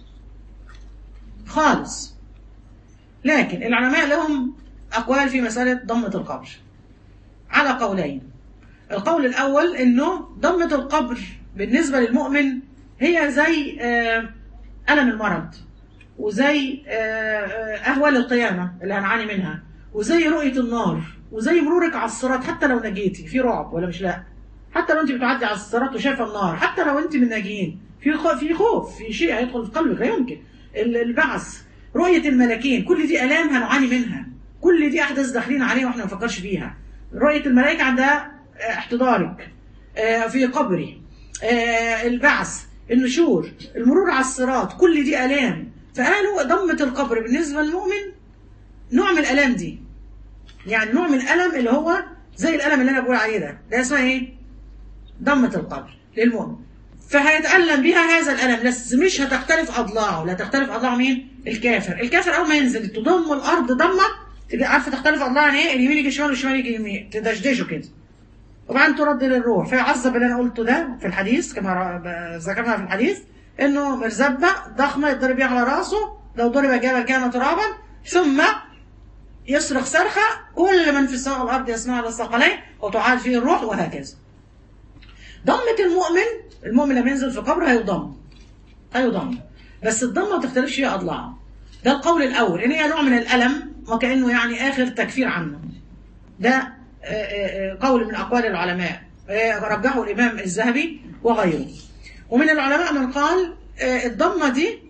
خالص لكن العلماء لهم أقوال في مسألة ضمة القبر على قولين القول الأول أنه ضمة القبر بالنسبة للمؤمن هي زي آه، ألم المرض وزي آه، آه، أهوال القيامة اللي هنعاني منها وزي رؤية النار وزي مرورك على الصراط حتى لو نجيتي في رعب ولا مش لا حتى لو انت بتعدي على الصراط وشايفه النار حتى لو انت من الناجيين في خوف في خوف في شيء هيدخل في قلبك لا يمكن ال- البعث رؤيه الملاكين كل دي الام هنعاني منها كل دي احداث داخلين عليها واحنا ما نفكرش فيها رؤيه الملائكه عندها آه، احتضارك آه، في قبري آه، البعث النشور المرور على الصراط كل دي الام فقالوا ضمه القبر بالنسبه للمؤمن نوع من الالام دي يعني نوع من الالم اللي هو زي الالم اللي انا بقول عليه ده ده اسمها ايه ضمة القبر للمؤمن فهيتألم بها هذا الألم بس مش هتختلف أضلاعه لا تختلف أضلاع مين؟ الكافر الكافر أول ما ينزل تضم الأرض ضمة تبقى عارفة تختلف أضلاع يعني إيه؟ اليمين يجي شمال والشمال يجي يمين تدشدشه كده وبعدين ترد للروح فيعذب اللي أنا قلته ده في الحديث كما را- ب- ذكرنا في الحديث إنه مرزبة ضخمة يضرب بيها على راسه لو ضرب جبل كان ترابا ثم يصرخ صرخة كل من في السماء والأرض يسمع الثقلين وتعاد فيه الروح وهكذا ضمة المؤمن المؤمن لما ينزل في قبره هيضم هيضم بس الضمة ما تختلفش فيها أضلاعه ده القول الأول إن هي نوع من الألم وكأنه يعني آخر تكفير عنه ده آه، آه، آه، قول من أقوال العلماء آه، رجحه الإمام الذهبي وغيره ومن العلماء من قال آه، الضمة دي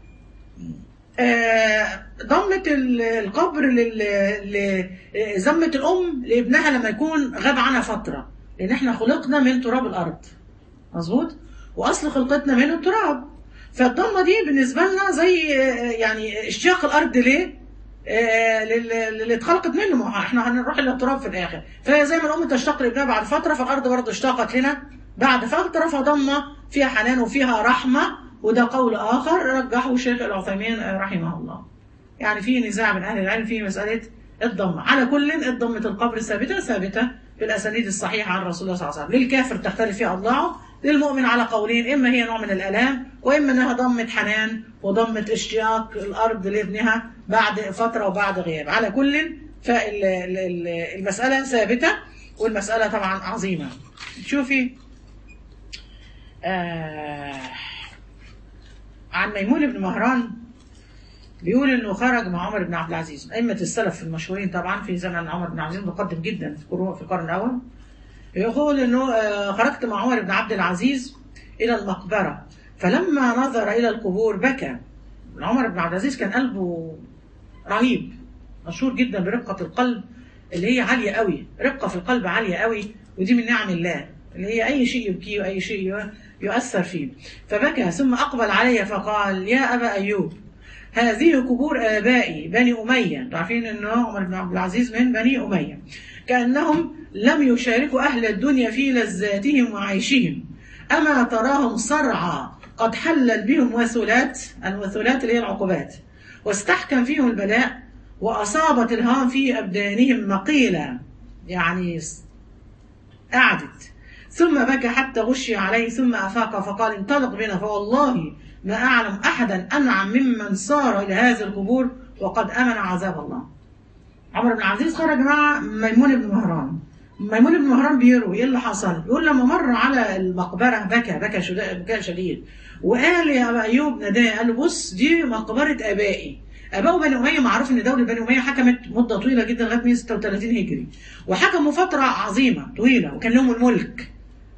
آه، ضمة ال- القبر لزمة الأم لابنها لما يكون غاب عنها فترة لأن احنا خلقنا من تراب الأرض مظبوط وأصل خلقتنا من التراب فالضمة دي بالنسبة لنا زي آه، يعني اشتياق الأرض ليه؟ آه، لل- اللي اتخلقت منه ما هو احنا هنروح الى التراب في الاخر فهي زي ما الام تشتاق لابنها بعد فتره فالارض برضه اشتاقت لنا بعد فتره فضمه فيها حنان وفيها رحمه وده قول اخر رجحه الشيخ العثيمين آه، رحمه الله يعني في نزاع من اهل العلم في مساله الضمه على كل الضمه القبر ثابته ثابته بالاسانيد الصحيحه عن رسول الله صلى الله عليه وسلم للكافر تختلف فيها اضلاعه للمؤمن على قولين اما هي نوع من الالام واما انها ضمه حنان وضمه اشتياق الارض لابنها بعد فتره وبعد غياب على كل فالمساله ثابته والمساله طبعا عظيمه شوفي آه عن ميمون بن مهران بيقول انه خرج مع عمر بن عبد العزيز ائمه السلف المشهورين طبعا في زمن عمر بن عبد العزيز مقدم جدا في القرون في القرن الاول يقول انه آه، خرجت مع عمر بن عبد العزيز الى المقبره فلما نظر الى القبور بكى عمر بن عبد العزيز كان قلبه رهيب مشهور جدا برقه القلب اللي هي عاليه قوي رقه في القلب عاليه قوي ودي من نعم الله اللي هي اي شيء يبكيه واي شيء يؤثر فيه فبكى ثم اقبل علي فقال يا ابا ايوب هذه قبور آبائي بني أمية انتوا عارفين أن عمر بن عبد العزيز من بني أمية كأنهم لم يشاركوا أهل الدنيا في لذاتهم وعيشهم أما تراهم صرعى قد حلل بهم وثلات الوثلات اللي هي العقوبات واستحكم فيهم البلاء وأصابت الهام في أبدانهم مقيلة يعني قعدت ثم بكى حتى غشي عليه ثم أفاق فقال انطلق بنا فوالله ما أعلم أحدا أنعم ممن صار إلى هذه القبور وقد أمن عذاب الله عمر بن العزيز خرج مع ميمون بن مهران ميمون بن مهران بيروي ايه اللي حصل يقول لما مر على المقبرة بكى بكى شديد بكى شديد وقال يا أبا أيوب نداه قال له بص دي مقبرة آبائي آباء بني أمية معروف إن دولة بني أمية حكمت مدة طويلة جدا لغاية 136 هجري وحكموا فترة عظيمة طويلة وكان لهم الملك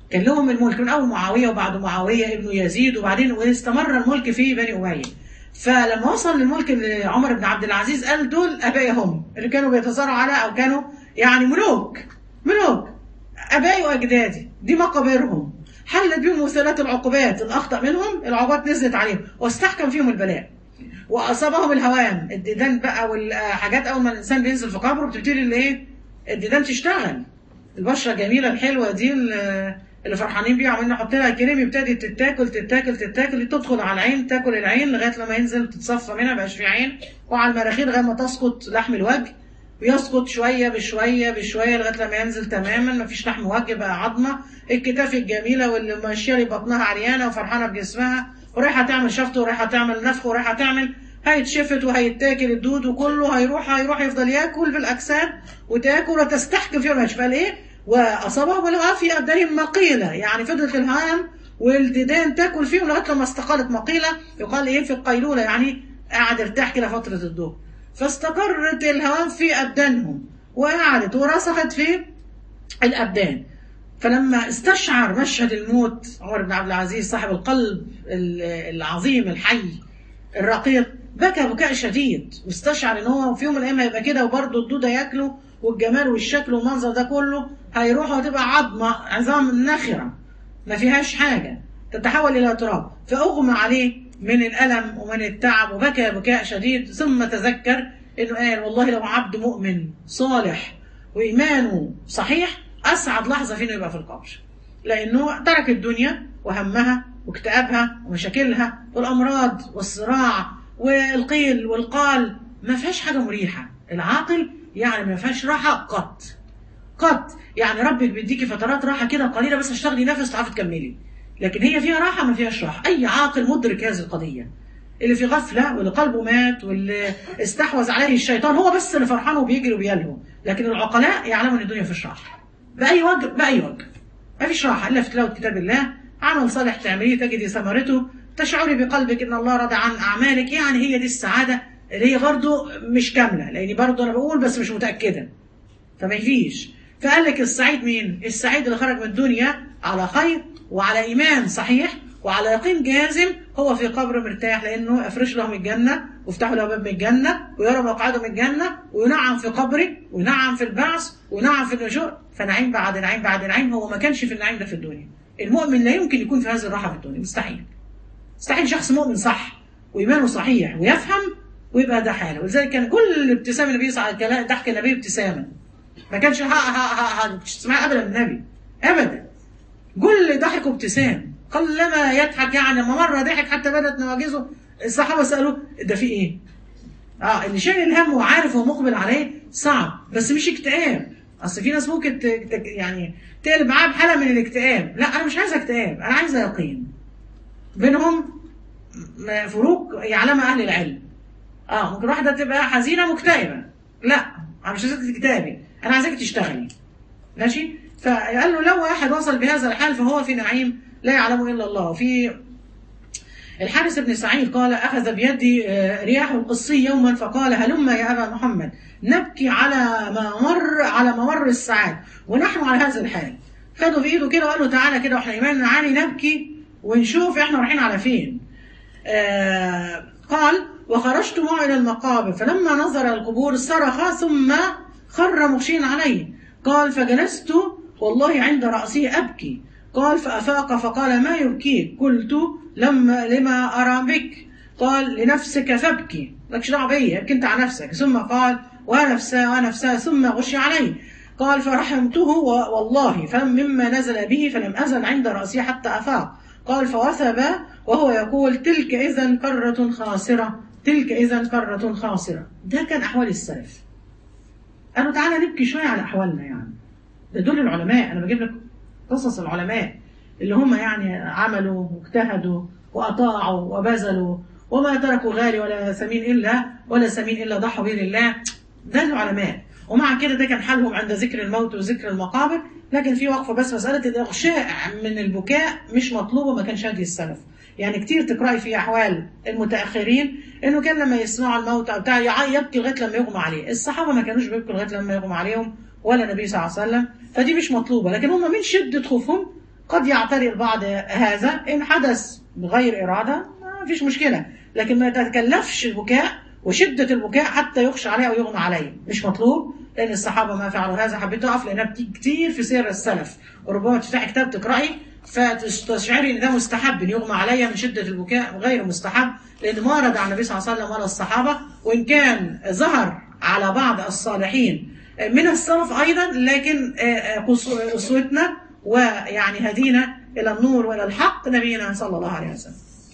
كان لهم الملك من اول معاويه وبعد معاويه ابن يزيد وبعدين واستمر الملك في بني اميه فلما وصل للملك لعمر بن عبد العزيز قال دول ابائي هم اللي كانوا بيتصارعوا على او كانوا يعني ملوك ملوك ابائي واجدادي دي مقابرهم حلت بهم مثلات العقوبات الاخطا منهم العقوبات نزلت عليهم واستحكم فيهم البلاء واصابهم الهوام الديدان بقى والحاجات اول ما الانسان بينزل في قبره بتبتدي الايه الديدان تشتغل البشره الجميله الحلوه دي اللي اللي فرحانين بيها عمالين نحط لها كريم يبتدي تتاكل تتاكل تتاكل تدخل على العين تاكل العين لغايه لما ينزل تتصفى منها مبقاش في عين وعلى المراخير لغايه ما تسقط لحم الوجه ويسقط شويه بشويه بشويه لغايه لما ينزل تماما مفيش لحم وجه بقى عظمه الكتاف الجميله واللي ماشيه لي بطنها عريانه وفرحانه بجسمها ورايحه تعمل شفط ورايحه تعمل نفخ ورايحه تعمل هيتشفت وهيتاكل الدود وكله هيروح هيروح يفضل ياكل في الاجساد وتاكل وتستحكم فيها مش قال ايه واصابهم الهام في ابدانهم مقيله يعني فضلت الهام والديدان تاكل فيهم لغايه لما استقالت مقيله يقال ايه في القيلوله يعني قعد ارتاح كده فتره الظهر فاستقرت الهوام في ابدانهم وقعدت ورسخت في الابدان فلما استشعر مشهد الموت عمر بن عبد العزيز صاحب القلب العظيم الحي الرقيق بكى بكاء شديد واستشعر ان هو في يوم من الايام هيبقى كده وبرضه الدوده ياكله والجمال والشكل والمنظر ده كله هيروح وتبقى عظمه عظام نخره ما فيهاش حاجه تتحول الى تراب فاغمى عليه من الالم ومن التعب وبكى بكاء شديد ثم تذكر انه قال والله لو عبد مؤمن صالح وايمانه صحيح اسعد لحظه فيه انه يبقى في القبر لانه ترك الدنيا وهمها واكتئابها ومشاكلها والامراض والصراع والقيل والقال ما فيهاش حاجه مريحه العاقل يعني ما فيهاش راحه قط قط يعني ربك بيديكي فترات راحه كده قليله بس تشتغلي نفس تعرفي تكملي لكن هي فيها راحه ما فيهاش راحه اي عاقل مدرك هذه القضيه اللي في غفله واللي قلبه مات واللي استحوذ عليه الشيطان هو بس اللي فرحان وبيجري وبيلهو لكن العقلاء يعلموا ان الدنيا فيش راحه باي وجه باي وجه ما فيش راحه الا في تلاوه كتاب الله عمل صالح تعمليه تجدي ثمرته تشعري بقلبك ان الله رضى عن اعمالك يعني هي دي السعاده اللي هي برضو مش كامله لاني برضو انا بقول بس مش متاكده فما فيش فقال لك السعيد مين السعيد اللي خرج من الدنيا على خير وعلى ايمان صحيح وعلى يقين جازم هو في قبر مرتاح لانه افرش لهم الجنه وافتحوا له باب من الجنه ويرى مقعده من الجنه وينعم في قبره وينعم في البعث وينعم في النشور فنعيم بعد نعيم بعد نعيم هو ما كانش في النعيم ده في الدنيا المؤمن لا يمكن يكون في هذه الراحه في الدنيا مستحيل مستحيل شخص مؤمن صح وايمانه صحيح ويفهم ويبقى ده حاله ولذلك كان كل ابتسام النبي صلى الله عليه وسلم ضحك النبي ابتساما ما كانش تسمعها ابدا النبي ابدا كل ضحكه ابتسام قلما يضحك يعني لما مره ضحك حتى بدات نواجذه الصحابه سالوه ده في ايه؟ اه اللي شايل الهم وعارف ومقبل عليه صعب بس مش اكتئاب اصل في ناس ممكن ت... ت... يعني تقلب معاه بحاله من الاكتئاب لا انا مش عايزه اكتئاب انا عايزه يقين بينهم فروق يعلمها اهل العلم اه ممكن واحده تبقى حزينه مكتئبه لا انا مش عايزاك تكتئبي انا عايزاك تشتغلي ماشي فقال له لو واحد وصل بهذا الحال فهو في نعيم لا يعلمه الا الله في الحارث بن سعيد قال اخذ بيدي رياح القصي يوما فقال هلم يا ابا محمد نبكي على ما مر على ممر الساعات ونحن على هذا الحال خدوا في ايده كده وقال له تعالى كده واحنا ايماننا عالي نبكي ونشوف احنا رايحين على فين آه قال وخرجت معه الى المقابر فلما نظر القبور صرخ ثم خر مغشيا عليه قال فجلست والله عند رأسي أبكي قال فأفاق فقال ما يبكيك قلت لما لما أرى بك قال لنفسك فابكي لكش دعوه بيا ابكي انت على نفسك ثم قال ونفسا ونفسا ثم غشي عليه قال فرحمته والله فمما نزل به فلم أزل عند رأسي حتى أفاق قال فوثب وهو يقول تلك إذا قرة خاسرة تلك إذا قرة خاسرة ده كان أحوال السلف قالوا تعالى نبكي شوية على أحوالنا يعني ده دول العلماء أنا بجيب لك قصص العلماء اللي هم يعني عملوا واجتهدوا وأطاعوا وبذلوا وما تركوا غالي ولا ثمين إلا ولا ثمين إلا ضحوا به لله ده العلماء ومع كده ده كان حالهم عند ذكر الموت وذكر المقابر لكن في وقفه بس مساله الاغشاء من البكاء مش مطلوبه ما كانش هدي السلف يعني كتير تقراي في احوال المتاخرين انه كان لما يسمعوا الموت او بتاع يبكي لغايه لما يغمى عليه الصحابه ما كانوش بيبكوا لغايه لما يغمى عليهم ولا النبي صلى الله عليه وسلم فدي مش مطلوبه لكن هم من شده خوفهم قد يعتري البعض هذا إن حدث بغير إرادة ما فيش مشكلة لكن ما يتكلفش البكاء وشدة البكاء حتى يخشى عليه أو يغمى عليه مش مطلوب لأن الصحابة ما فعلوا هذا حبيت أقف لأنها بتيجي كتير في سير السلف وربما تفتحي كتاب تقرأي فتستشعري ان ده مستحب ان يغمى عليا من شده البكاء غير مستحب لان ما ورد عن النبي صلى الله عليه وسلم ولا الصحابه وان كان ظهر على بعض الصالحين من السلف ايضا لكن اسوتنا ويعني هدينا الى النور والى الحق نبينا صلى الله عليه وسلم.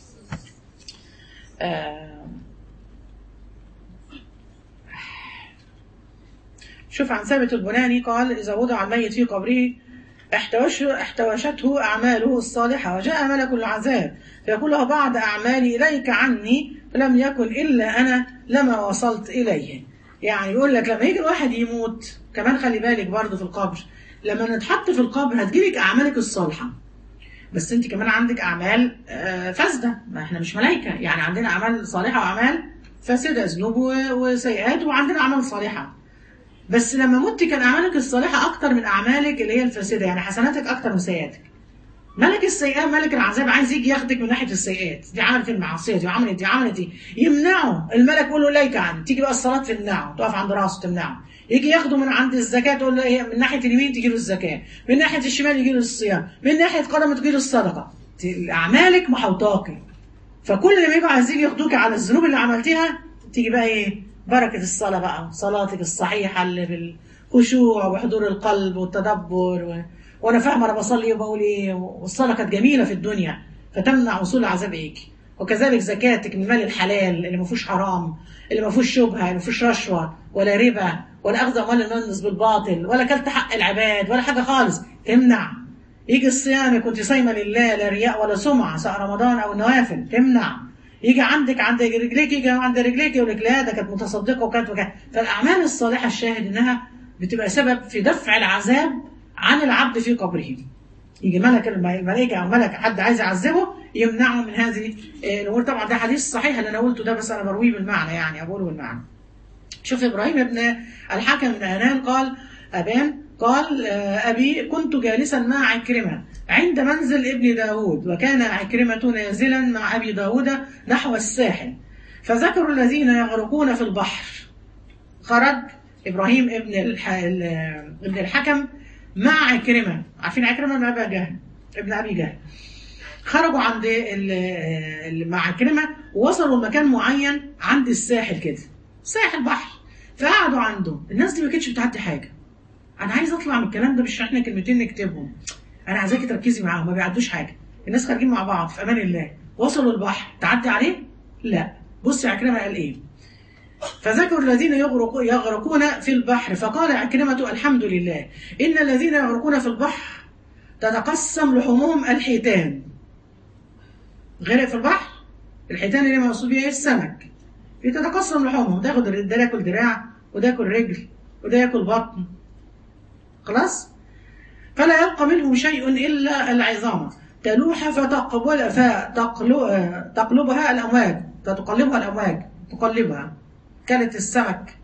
شوف عن ثابت البناني قال اذا وضع الميت في قبره احتوشته أعماله الصالحة وجاء ملك العذاب فيقول له بعض أعمالي إليك عني فلم يكن إلا أنا لما وصلت إليه يعني يقول لك لما يجي الواحد يموت كمان خلي بالك برضه في القبر لما نتحط في القبر هتجيلك أعمالك الصالحة بس انت كمان عندك أعمال فاسدة ما احنا مش ملايكة يعني عندنا أعمال صالحة وأعمال فاسدة ذنوب وسيئات وعندنا أعمال صالحة بس لما مت كان اعمالك الصالحه اكتر من اعمالك اللي هي الفاسده يعني حسناتك اكتر من سيئاتك ملك السيئات ملك العذاب عايز يجي ياخدك من ناحيه السيئات دي عملت المعصيه دي وعملت دي عملت دي يمنعه الملك يقول له ليك عني تيجي بقى الصلاه تمنعه تقف عند راسه تمنعه يجي ياخده من عند الزكاه تقول له من ناحيه اليمين تجي له الزكاه من ناحيه الشمال يجي له الصيام من ناحيه قدمه تجي له الصدقه اعمالك محوطاكي فكل ما يجوا عايزين ياخدوك على الذنوب اللي عملتيها تيجي بقى ايه بركة الصلاة بقى صلاتك الصحيحة اللي بالخشوع وحضور القلب والتدبر و... وأنا فاهمة أنا بصلي وبقول إيه والصلاة كانت جميلة في الدنيا فتمنع وصول العذاب إليك وكذلك زكاتك من مال الحلال اللي ما فيهوش حرام اللي ما فيهوش شبهة اللي ما فيهوش رشوة ولا ربا ولا أخذ أموال الناس بالباطل ولا كلت حق العباد ولا حاجة خالص تمنع يجي الصيام كنت صايمة لله لا رياء ولا سمعة سواء رمضان أو النوافل تمنع يجي عندك عند رجليك يجي عند رجليك يقول لك لا ده كانت متصدقه وكانت وكانت فالاعمال الصالحه الشاهد انها بتبقى سبب في دفع العذاب عن العبد في قبره يجي ملك الملائكه او ملك حد عايز يعذبه يمنعه من هذه الامور طبعا ده حديث صحيح اللي انا قلته ده بس انا برويه بالمعنى يعني بقوله بالمعنى شوف ابراهيم ابن الحكم بن انان قال ابان قال أبي كنت جالسا مع عكرمة عند منزل ابن داود وكان عكرمة نازلا مع أبي داود نحو الساحل فذكروا الذين يغرقون في البحر خرج إبراهيم ابن, الح... ابن الحكم مع عكرمة عارفين عكرمة من أبي جهل ابن أبي جهل خرجوا عند ال... مع عكرمة ووصلوا لمكان معين عند الساحل كده ساحل بحر فقعدوا عنده الناس دي ما كانتش بتعدي حاجه انا عايز اطلع من الكلام ده مش احنا كلمتين نكتبهم انا عايزاكي تركزي معاهم ما بيعدوش حاجه الناس خارجين مع بعض في امان الله وصلوا البحر تعدي عليه لا بصي عكرمه قال ايه فذكروا الذين يغرق يغرقون في البحر فقال عكرمة الحمد لله إن الذين يغرقون في البحر تتقسم لحومهم الحيتان غرق في البحر الحيتان اللي مقصود بيها السمك تتقسم لحومهم ده ياخد ده ياكل دراع وده ياكل رجل وده ياكل بطن خلاص فلا يبقى منه شيء إلا العظام تلوح فتقبل فتقلبها الأمواج فتقلبها الأمواج تقلبها كانت السمك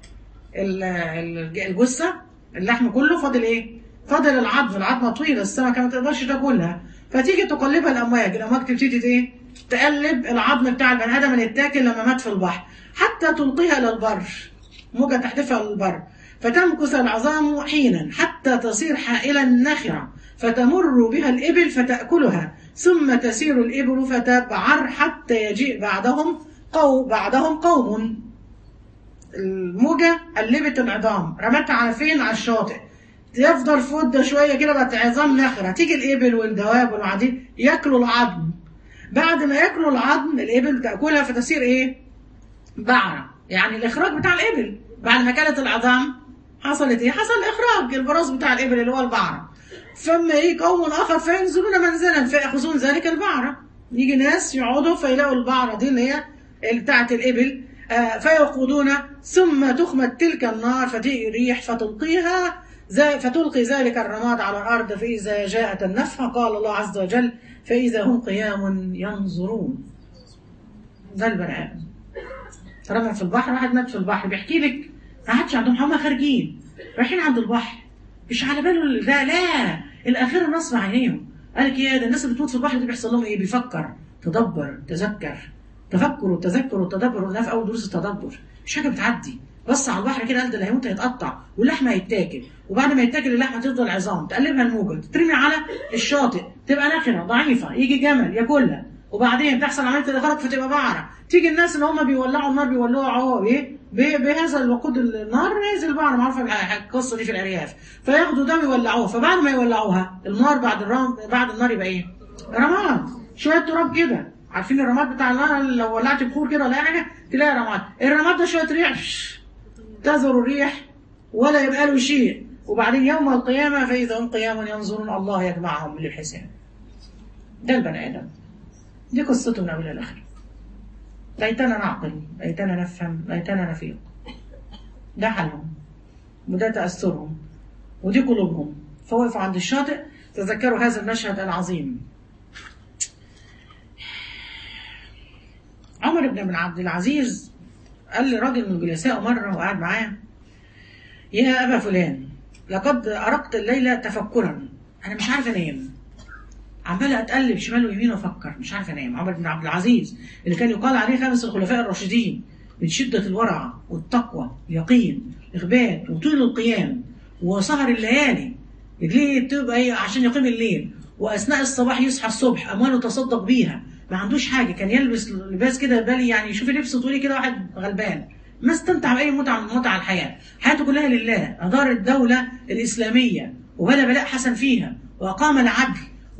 الجثة اللحم كله فاضل ايه فاضل العظم العظمة طويلة السمكة ما تقدرش تاكلها فتيجي تقلبها الأمواج الأمواج تبتدي ايه تقلب العظم بتاع البني آدم اللي اتاكل لما مات في البحر حتى تلقيها للبر موجة تحدفها للبر فتمكث العظام حينا حتى تصير حائلا نخرة فتمر بها الإبل فتأكلها ثم تسير الإبل فتبعر حتى يجيء بعدهم قو بعدهم قوم الموجة قلبت العظام رمتها على فين على الشاطئ يفضل فضة شوية كده بقت عظام نخرة تيجي الإبل والدواب والعديد ياكلوا العظم بعد ما ياكلوا العظم الإبل تأكلها فتسير إيه بعرة يعني الإخراج بتاع الإبل بعد ما كانت العظام حصلت ايه؟ حصل اخراج البراز بتاع الابل اللي هو البعره. فما يجي قوم اخر فينزلون منزلا فياخذون ذلك البعره. يجي ناس يقعدوا فيلاقوا البعره دي اللي هي بتاعت الابل آه فيقودون ثم تخمد تلك النار فتيجي ريح فتلقيها فتلقي ذلك الرماد على الارض فاذا جاءت النفحه قال الله عز وجل فاذا هم قيام ينظرون. ده البني ادم. رمى في البحر واحد مات في البحر بيحكي لك ما عادش عندهم هم خارجين رايحين عند البحر مش على باله ده لا الاخره نصب عينيهم قال لك يا ده الناس اللي بتموت في البحر دي بيحصل لهم ايه بيفكر تدبر تذكر تفكر والتذكر والتدبر قلناها في اول دروس التدبر مش حاجه بتعدي بص على البحر كده قال ده اللي هيموت هيتقطع واللحم هيتاكل وبعد ما يتاكل اللحمه تفضل عظام تقلبها الموجه تترمي على الشاطئ تبقى ناخره ضعيفه يجي جمل ياكلها وبعدين تحصل عمليه الغرق فتبقى بعره تيجي الناس اللي هم بيولعوا النار بيولعوا اهو ايه ب- بهذا الوقود النار نازل البعر معروفه الح- القصه دي في الارياف فياخدوا ده ويولعوها فبعد ما يولعوها النار بعد الرم بعد النار يبقى ايه؟ رماد شويه تراب كده عارفين الرماد بتاع النار لو ولعت بخور كده ولا اي حاجه تلاقي رماد الرماد ده شويه ريح تزر الريح ولا يبقى له شيء وبعدين يوم القيامه فاذا هم قيام ينظرون الله يجمعهم للحساب ده البني ادم دي قصته من اولها لاخر ليتنا نعقل ليتنا نفهم ليتنا نفيق ده حالهم وده تأثرهم ودي قلوبهم فوقفوا عند الشاطئ تذكروا هذا المشهد العظيم عمر بن بن عبد العزيز قال لراجل من جلسائه مرة وقعد معاه يا أبا فلان لقد أرقت الليلة تفكرا أنا مش عارف أنام عمال اتقلب شمال ويمين وافكر مش عارف انام عمر بن عبد العزيز اللي كان يقال عليه خامس الخلفاء الراشدين من شده الورع والتقوى اليقين الاخبات وطول القيام وسهر الليالي ليه تبقى ايه عشان يقيم الليل واثناء الصباح يصحى الصبح امواله تصدق بيها ما عندوش حاجه كان يلبس لباس كده بالي يعني شوفي لبس تقولي كده واحد غلبان ما استمتع باي متعه من متع الحياه حياته كلها لله ادار الدوله الاسلاميه وبنى بلاء حسن فيها واقام العدل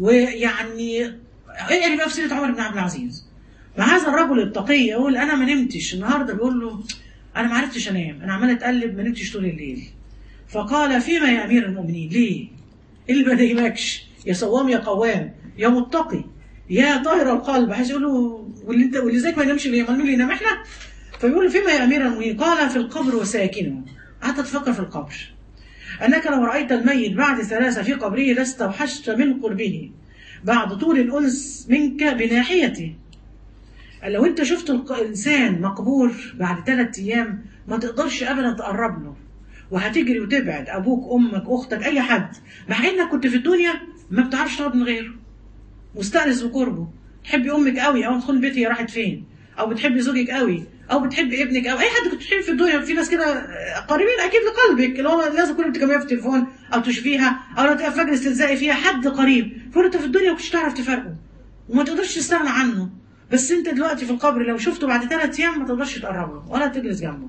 ويعني اقري بقى في سيره عمر بن عبد العزيز فهذا الرجل التقي يقول انا ما نمتش النهارده بيقول له انا ما عرفتش انام انا عمال اتقلب ما نمتش طول الليل فقال فيما يا امير المؤمنين ليه؟ إيه اللي ما نايمكش يا صوام يا قوام يا متقي يا طاهر القلب بحيث يقول له واللي انت واللي زيك ما ينامش ليه؟ امال مين اللي ينام احنا؟ فيقول له فيما يا امير المؤمنين قال في القبر وساكنه قعدت تفكر في القبر أنك لو رأيت الميت بعد ثلاثة في قبره لاستوحشت من قربه بعد طول الأنس منك بناحيته لو أنت شفت الق- الإنسان مقبور بعد ثلاثة أيام ما تقدرش أبدا تقرب له وهتجري وتبعد أبوك أمك أختك أي حد مع إنك كنت في الدنيا ما بتعرفش تقعد من غيره مستأنس بقربه تحبي أمك قوي أو تدخل بيت هي راحت فين أو بتحبي زوجك قوي او بتحبي ابنك او اي حد كنت بتحبي في الدنيا في ناس كده قريبين اكيد لقلبك اللي هو لازم كل يوم تكلميها في التليفون او تشوفيها او لو تبقى فجر استلزقي فيها حد قريب فقول انت في الدنيا ما كنتش تعرف تفرقه وما تقدرش تستغنى عنه بس انت دلوقتي في القبر لو شفته بعد ثلاث ايام ما تقدرش تقرب له ولا تجلس جنبه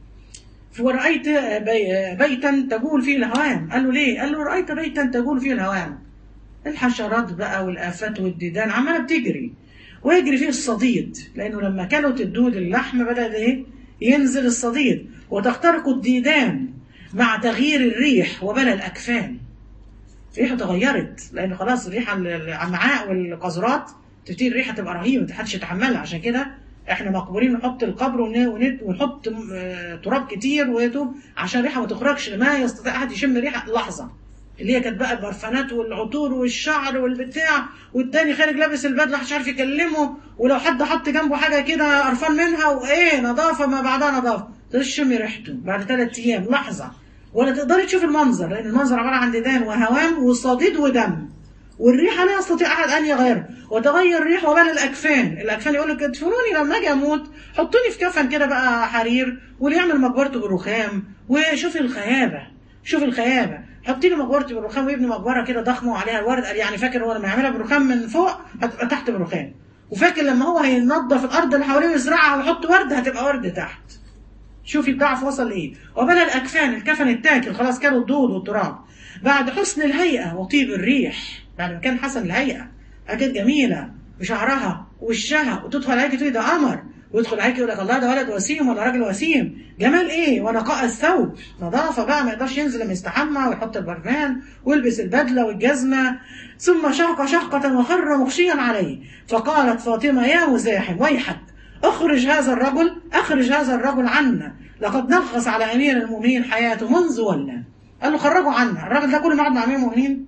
ورأيت بي- بيتا تجول فيه الهوام قال له ليه؟ قال له رأيت بيتا تجول فيه الهوام الحشرات بقى والآفات والديدان عمالة بتجري ويجري فيه الصديد لأنه لما كلت الدود اللحم بدأ إيه؟ ينزل الصديد وتخترق الديدان مع تغيير الريح وبلى الأكفان ريحه اتغيرت لأن خلاص الريحة الأمعاء والقذرات تبتدي الريحة تبقى رهيبة محدش يتحملها عشان كده احنا مقبورين نحط القبر ون- ون- ونحط آه، تراب كتير ويتوب عشان الريحه ما تخرجش ما يستطيع احد يشم ريحه لحظه اللي هي كانت بقى البرفانات والعطور والشعر والبتاع والتاني خارج لابس البدله محدش عارف يكلمه ولو حد حط جنبه حاجه كده قرفان منها وايه نظافه ما بعدها نظافه تشمي ريحته بعد ثلاث ايام لحظه ولا تقدري تشوفي المنظر لان المنظر عباره عن ديدان وهوام وصديد ودم والريحه لا يستطيع احد ان يغيرها وتغير الريح وبال الاكفان الاكفان يقول لك ادفنوني لما اجي اموت حطوني في كفن كده بقى حرير واللي يعمل مقبرته بالرخام وشوفي الخيابه شوفي الخيابه حطي لي مقبرتي بالرخام ويبني مقبره كده ضخمه وعليها الورد قال يعني فاكر هو لما يعملها بالرخام من فوق هتبقى تحت بالرخام وفاكر لما هو هينظف الارض اللي حواليه ويزرعها ويحط ورد هتبقى ورد تحت شوفي الضعف وصل لايه وبلا الاكفان الكفن التاكل خلاص كانوا الدود والتراب بعد حسن الهيئه وطيب الريح بعد ما كان حسن الهيئه كانت جميله وشعرها ووشها وتدخل عليك تقولي ده قمر ويدخل عليك يقول لك الله ده ولد وسيم ولا راجل وسيم جمال ايه ونقاء الثوب نظافه بقى ما يقدرش ينزل لما يستحمى ويحط البرفان ويلبس البدله والجزمه ثم شاق شقه وخر مغشيا عليه فقالت فاطمه يا مزاحم ويحك اخرج هذا الرجل اخرج هذا الرجل عنا لقد نغص على امير المؤمنين حياته منذ ولى قال له خرجوا عنا الراجل ده كل ما يقعد مع امير المؤمنين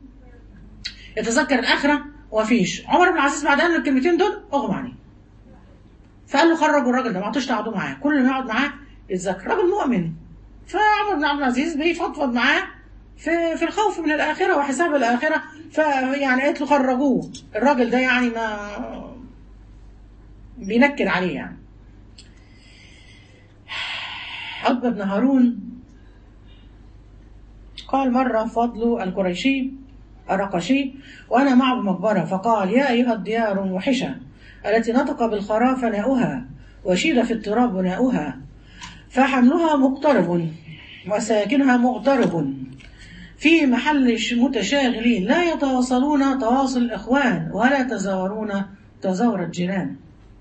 يتذكر الاخره ومفيش عمر بن العزيز بعد قال الكلمتين دول اغمى عليه فقال له خرجوا الراجل ده ما عطوش تقعدوا معاه كل ما يقعد معاه يتذكر راجل مؤمن فعمر بن عبد العزيز بيفضفض معاه في في الخوف من الاخره وحساب الاخره فيعني قالت له خرجوه الراجل ده يعني ما بينكد عليه يعني عتبة بن هارون قال مرة فضل القريشي الرقشي وأنا معه بمقبرة فقال يا أيها الديار الموحشة التي نطق بالخرا فناؤها وشيد في التراب بناؤها فحملها مقترب وساكنها مغترب في محل ش- متشاغلين لا يتواصلون تواصل الإخوان ولا يتزاورون تزاور الجيران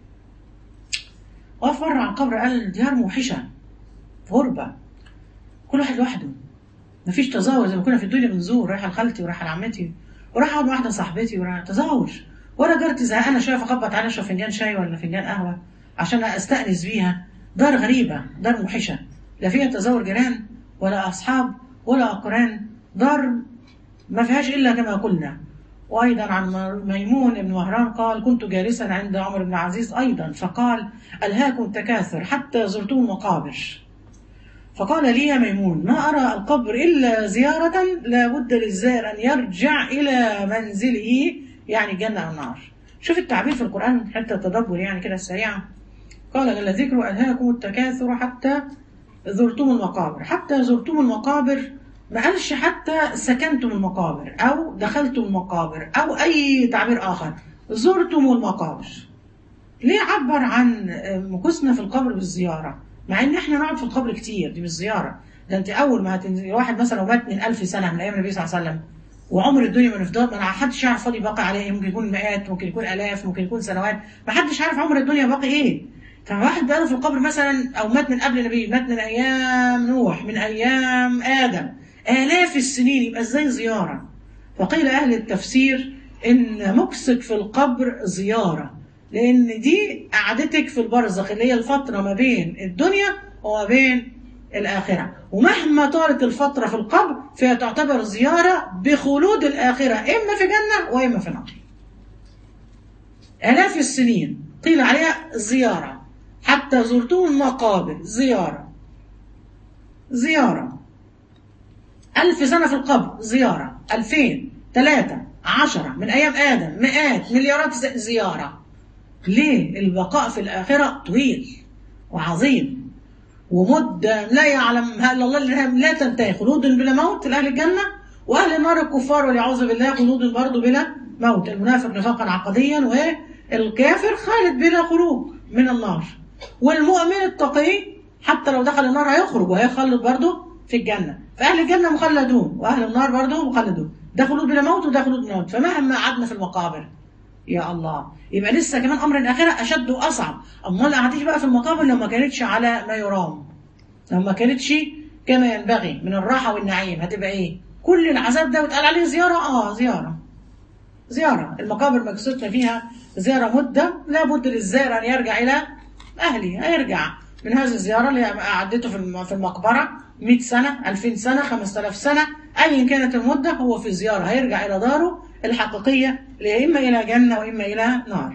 وقف مرة على قبر قال الديار موحشة غربة كل واحد لوحده مفيش تزاور زي ما كنا في الدنيا بنزور رايحة لخالتي ورايحة لعمتي ورايحة أقعد مع واحدة صاحبتي ورايحة تزاور ولا جارتي زهقانة شوية فخبط عليها اشرب فنجان شاي ولا فنجان قهوة عشان أستأنس بيها دار غريبة دار موحشة لا فيها تزاور جيران ولا أصحاب ولا أقران دار ما فيهاش إلا كما قلنا وأيضا عن ميمون بن مهران قال كنت جالسا عند عمر بن عزيز أيضا فقال ألهاكم التكاثر حتى زرتم المقابر فقال لي يا ميمون ما أرى القبر إلا زيارة لا بد للزائر أن يرجع إلى منزله يعني الجنة أو النار شوف التعبير في القرآن حتى التدبر يعني كده السريعة قال جل ذكر ألهاكم التكاثر حتى زرتم المقابر حتى زرتم المقابر ما قالش حتى سكنتم المقابر أو دخلتم المقابر أو أي تعبير آخر زرتم المقابر ليه عبر عن مكوسنا في القبر بالزيارة مع ان احنا نقعد في القبر كتير دي مش زيارة ده انت اول ما هتنزل واحد مثلا لو مات من ألف سنة من ايام النبي صلى الله عليه وسلم وعمر الدنيا ما نفضل ما حدش يعرف فاضي باقي عليه إيه. ممكن يكون مئات ممكن يكون الاف ممكن يكون سنوات ما حدش عارف عمر الدنيا باقي ايه فواحد بقاله في القبر مثلا او مات من قبل النبي مات من ايام نوح من ايام ادم الاف السنين يبقى ازاي زيارة فقيل اهل التفسير ان مكسك في القبر زياره لان دي قعدتك في البرزخ اللي هي الفتره ما بين الدنيا وما بين الاخره ومهما طالت الفتره في القبر فهي تعتبر زياره بخلود الاخره اما في جنه واما في نار الاف السنين قيل عليها زياره حتى زرتم المقابر زياره زياره ألف سنة في القبر زيارة ألفين ثلاثة عشرة من أيام آدم مئات مليارات زيارة ليه البقاء في الآخرة طويل وعظيم ومدة لا يعلمها إلا الله لا تنتهي خلود بلا موت لأهل الجنة وأهل النار الكفار والعياذ بالله خلود برضه بلا موت المنافق نفاقا عقديا والكافر خالد بلا خروج من النار والمؤمن التقي حتى لو دخل النار هيخرج وهيخلد برضه في الجنة فأهل الجنة مخلدون وأهل النار برضه مخلدون ده خلود بلا موت وده خلود بلا موت فمهما قعدنا في المقابر يا الله يبقى لسه كمان امر الاخره اشد واصعب امال قعدتش بقى في المقابر لو ما كانتش على ما يرام لو ما كانتش كما ينبغي من الراحه والنعيم هتبقى ايه كل العذاب ده وتقال عليه زياره اه زياره زياره المقابر مقصودنا فيها زياره مده لابد للزائر ان يرجع الى اهله هيرجع من هذه الزياره اللي قعدته في المقبره 100 سنه 2000 سنه 5000 سنه ايا كانت المده هو في زياره هيرجع الى داره الحقيقية اللي إما إلى جنة وإما إلى نار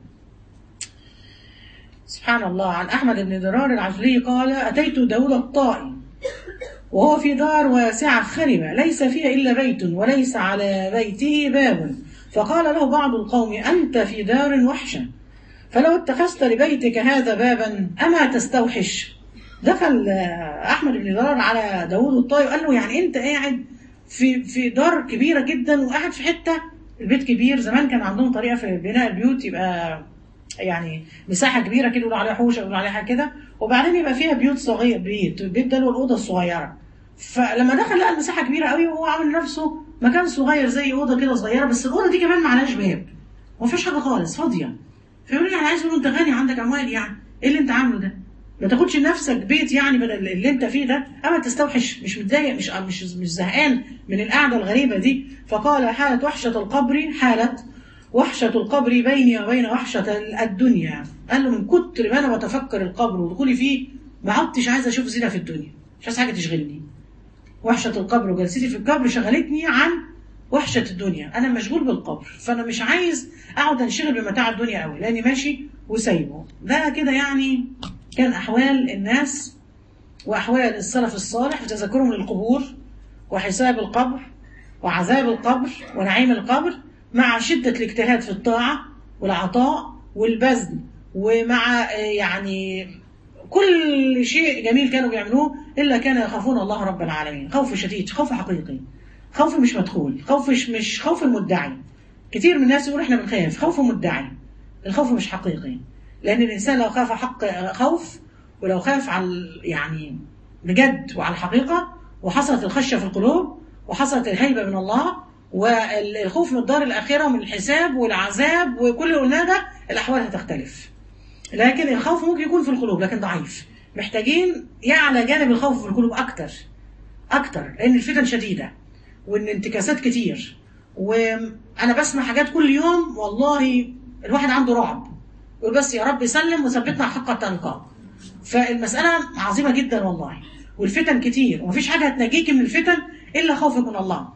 سبحان الله عن أحمد بن درار العجلي قال أتيت داود الطائي وهو في دار واسعة خربة ليس فيها إلا بيت وليس على بيته باب فقال له بعض القوم أنت في دار وحشة فلو اتخذت لبيتك هذا بابا أما تستوحش دخل أحمد بن درار على داود الطائي وقال له يعني أنت قاعد في في دار كبيره جدا وقاعد في حته البيت كبير زمان كان عندهم طريقه في بناء البيوت يبقى يعني مساحه كبيره كده يقولوا عليها حوشه يقولوا عليها كده وبعدين يبقى فيها بيوت صغيره بيت البيت ده له الاوضه الصغيره فلما دخل لقى المساحه كبيره قوي وهو عامل نفسه مكان صغير زي اوضه كده صغيره بس الاوضه دي كمان ما عليهاش باب وما فيش حاجه خالص فاضيه فيقول لي انا عايز اقول انت غني عندك اموال يعني ايه اللي انت عامله ده؟ ما تاخدش لنفسك بيت يعني بدل اللي انت فيه ده اما تستوحش مش متضايق مش مش مش زهقان من القعده الغريبه دي فقال حاله وحشه القبر حاله وحشه القبر بيني وبين وحشه الدنيا قال له من كتر ما انا بتفكر القبر ودخولي فيه ما عدتش عايز اشوف زينه في الدنيا مش عايز حاجه تشغلني وحشه القبر وجلستي في القبر شغلتني عن وحشه الدنيا انا مشغول بالقبر فانا مش عايز اقعد انشغل بمتاع الدنيا قوي لاني ماشي وسايبه ده كده يعني كان أحوال الناس وأحوال السلف الصالح في تذكرهم للقبور وحساب القبر وعذاب القبر ونعيم القبر مع شدة الاجتهاد في الطاعة والعطاء والبذل ومع آه، يعني كل شيء جميل كانوا بيعملوه إلا كانوا يخافون الله رب العالمين خوف شديد خوف حقيقي خوف مش مدخول خوف مش, مش خوف المدعي كتير من الناس يقول احنا بنخاف خوف مدعي الخوف مش حقيقي لأن الإنسان لو خاف حق خوف ولو خاف على يعني بجد وعلى الحقيقة وحصلت الخشية في القلوب وحصلت الهيبة من الله والخوف من الدار الآخرة ومن الحساب والعذاب وكل اللي قلناه ده الأحوال هتختلف لكن الخوف ممكن يكون في القلوب لكن ضعيف محتاجين يعلى جانب الخوف في القلوب أكتر أكتر لأن الفتن شديدة والانتكاسات كتير وأنا بسمع حاجات كل يوم والله الواحد عنده رعب يقول بس يا رب سلم وثبتنا حق التنقى فالمسألة عظيمة جدا والله والفتن كتير ومفيش حاجة هتنجيك من الفتن إلا خوفك من الله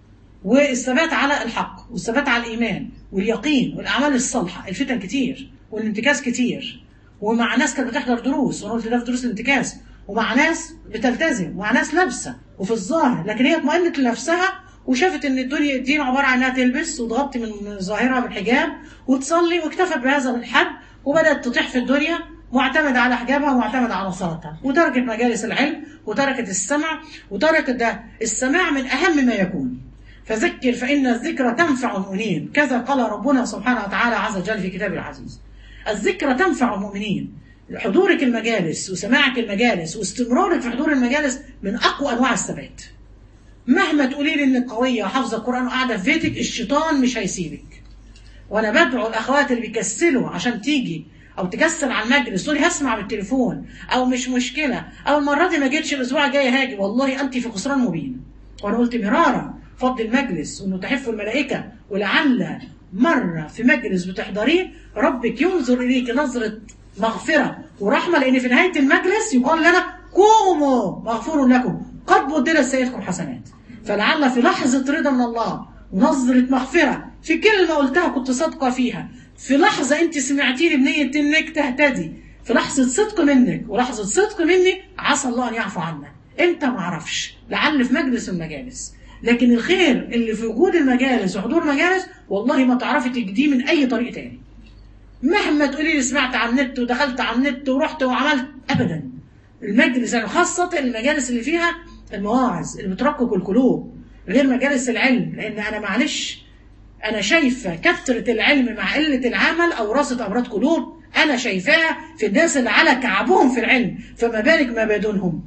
والثبات على الحق والثبات على الإيمان واليقين والأعمال الصالحة الفتن كتير والانتكاس كتير ومع ناس كانت بتحضر دروس وانا قلت ده في دروس الانتكاس ومع ناس بتلتزم ومع ناس لابسه وفي الظاهر لكن هي اطمئنت لنفسها وشافت ان الدنيا الدين عباره عن انها تلبس وتغطي من ظاهرها بالحجاب وتصلي واكتفت بهذا الحد وبدات تطيح في الدنيا معتمدة على حجابها ومعتمدة على صلاتها وتركت مجالس العلم وتركت السمع وتركت ده السماع من أهم ما يكون فذكر فإن الذكر تنفع المؤمنين كذا قال ربنا سبحانه وتعالى عز وجل في كتابه العزيز الذكر تنفع المؤمنين حضورك المجالس وسماعك المجالس واستمرارك في حضور المجالس من أقوى أنواع الثبات مهما تقولي لي انك قويه وحافظه القران وقاعده في بيتك الشيطان مش هيسيبك وانا بدعو الاخوات اللي بيكسلوا عشان تيجي او تكسل على المجلس تقولي هسمع بالتليفون او مش مشكله او المره دي ما جيتش الاسبوع الجاي هاجي والله انت في خسران مبين وانا قلت مرارا فضل المجلس وانه تحف الملائكه ولعل مره في مجلس بتحضريه ربك ينظر اليك نظره مغفره ورحمه لان في نهايه المجلس يقال لنا قوموا مغفور لكم قد بدلت سيئاتكم حسنات فلعل في لحظه رضا من الله ونظره مغفره في كلمه قلتها كنت صادقه فيها في لحظة أنت سمعتيني بنية أنك تهتدي في لحظة صدق منك ولحظة صدق مني عسى الله أن يعفو عنا أنت ما عرفش لعل في مجلس المجالس لكن الخير اللي في وجود المجالس وحضور المجالس والله ما تعرفي تجديه من أي طريق تاني مهما تقولي لي سمعت عن النت ودخلت على النت ورحت وعملت أبدا المجلس يعني خاصة المجالس اللي فيها المواعظ اللي بترقق القلوب غير مجالس العلم لأن أنا معلش أنا شايفة كثرة العلم مع قلة العمل أورثت أمراض قلوب أنا شايفاها في الناس اللي على كعبهم في العلم فما بالك ما بدونهم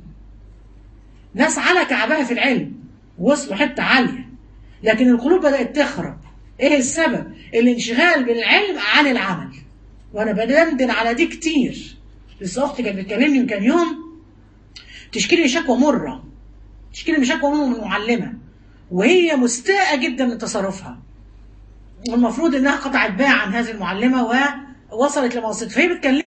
ناس على كعبها في العلم وصلوا حتة عالية لكن القلوب بدأت تخرب إيه السبب؟ الانشغال بالعلم عن العمل وأنا بدندن على دي كتير لسه أختي كانت بتكلمني من كام يوم تشكي لي شكوى مرة تشكي لي شكوى مرة من معلمة وهي مستاءة جدا من تصرفها والمفروض انها قطعت باع عن هذه المعلمه ووصلت لمنصب فهي بتكلم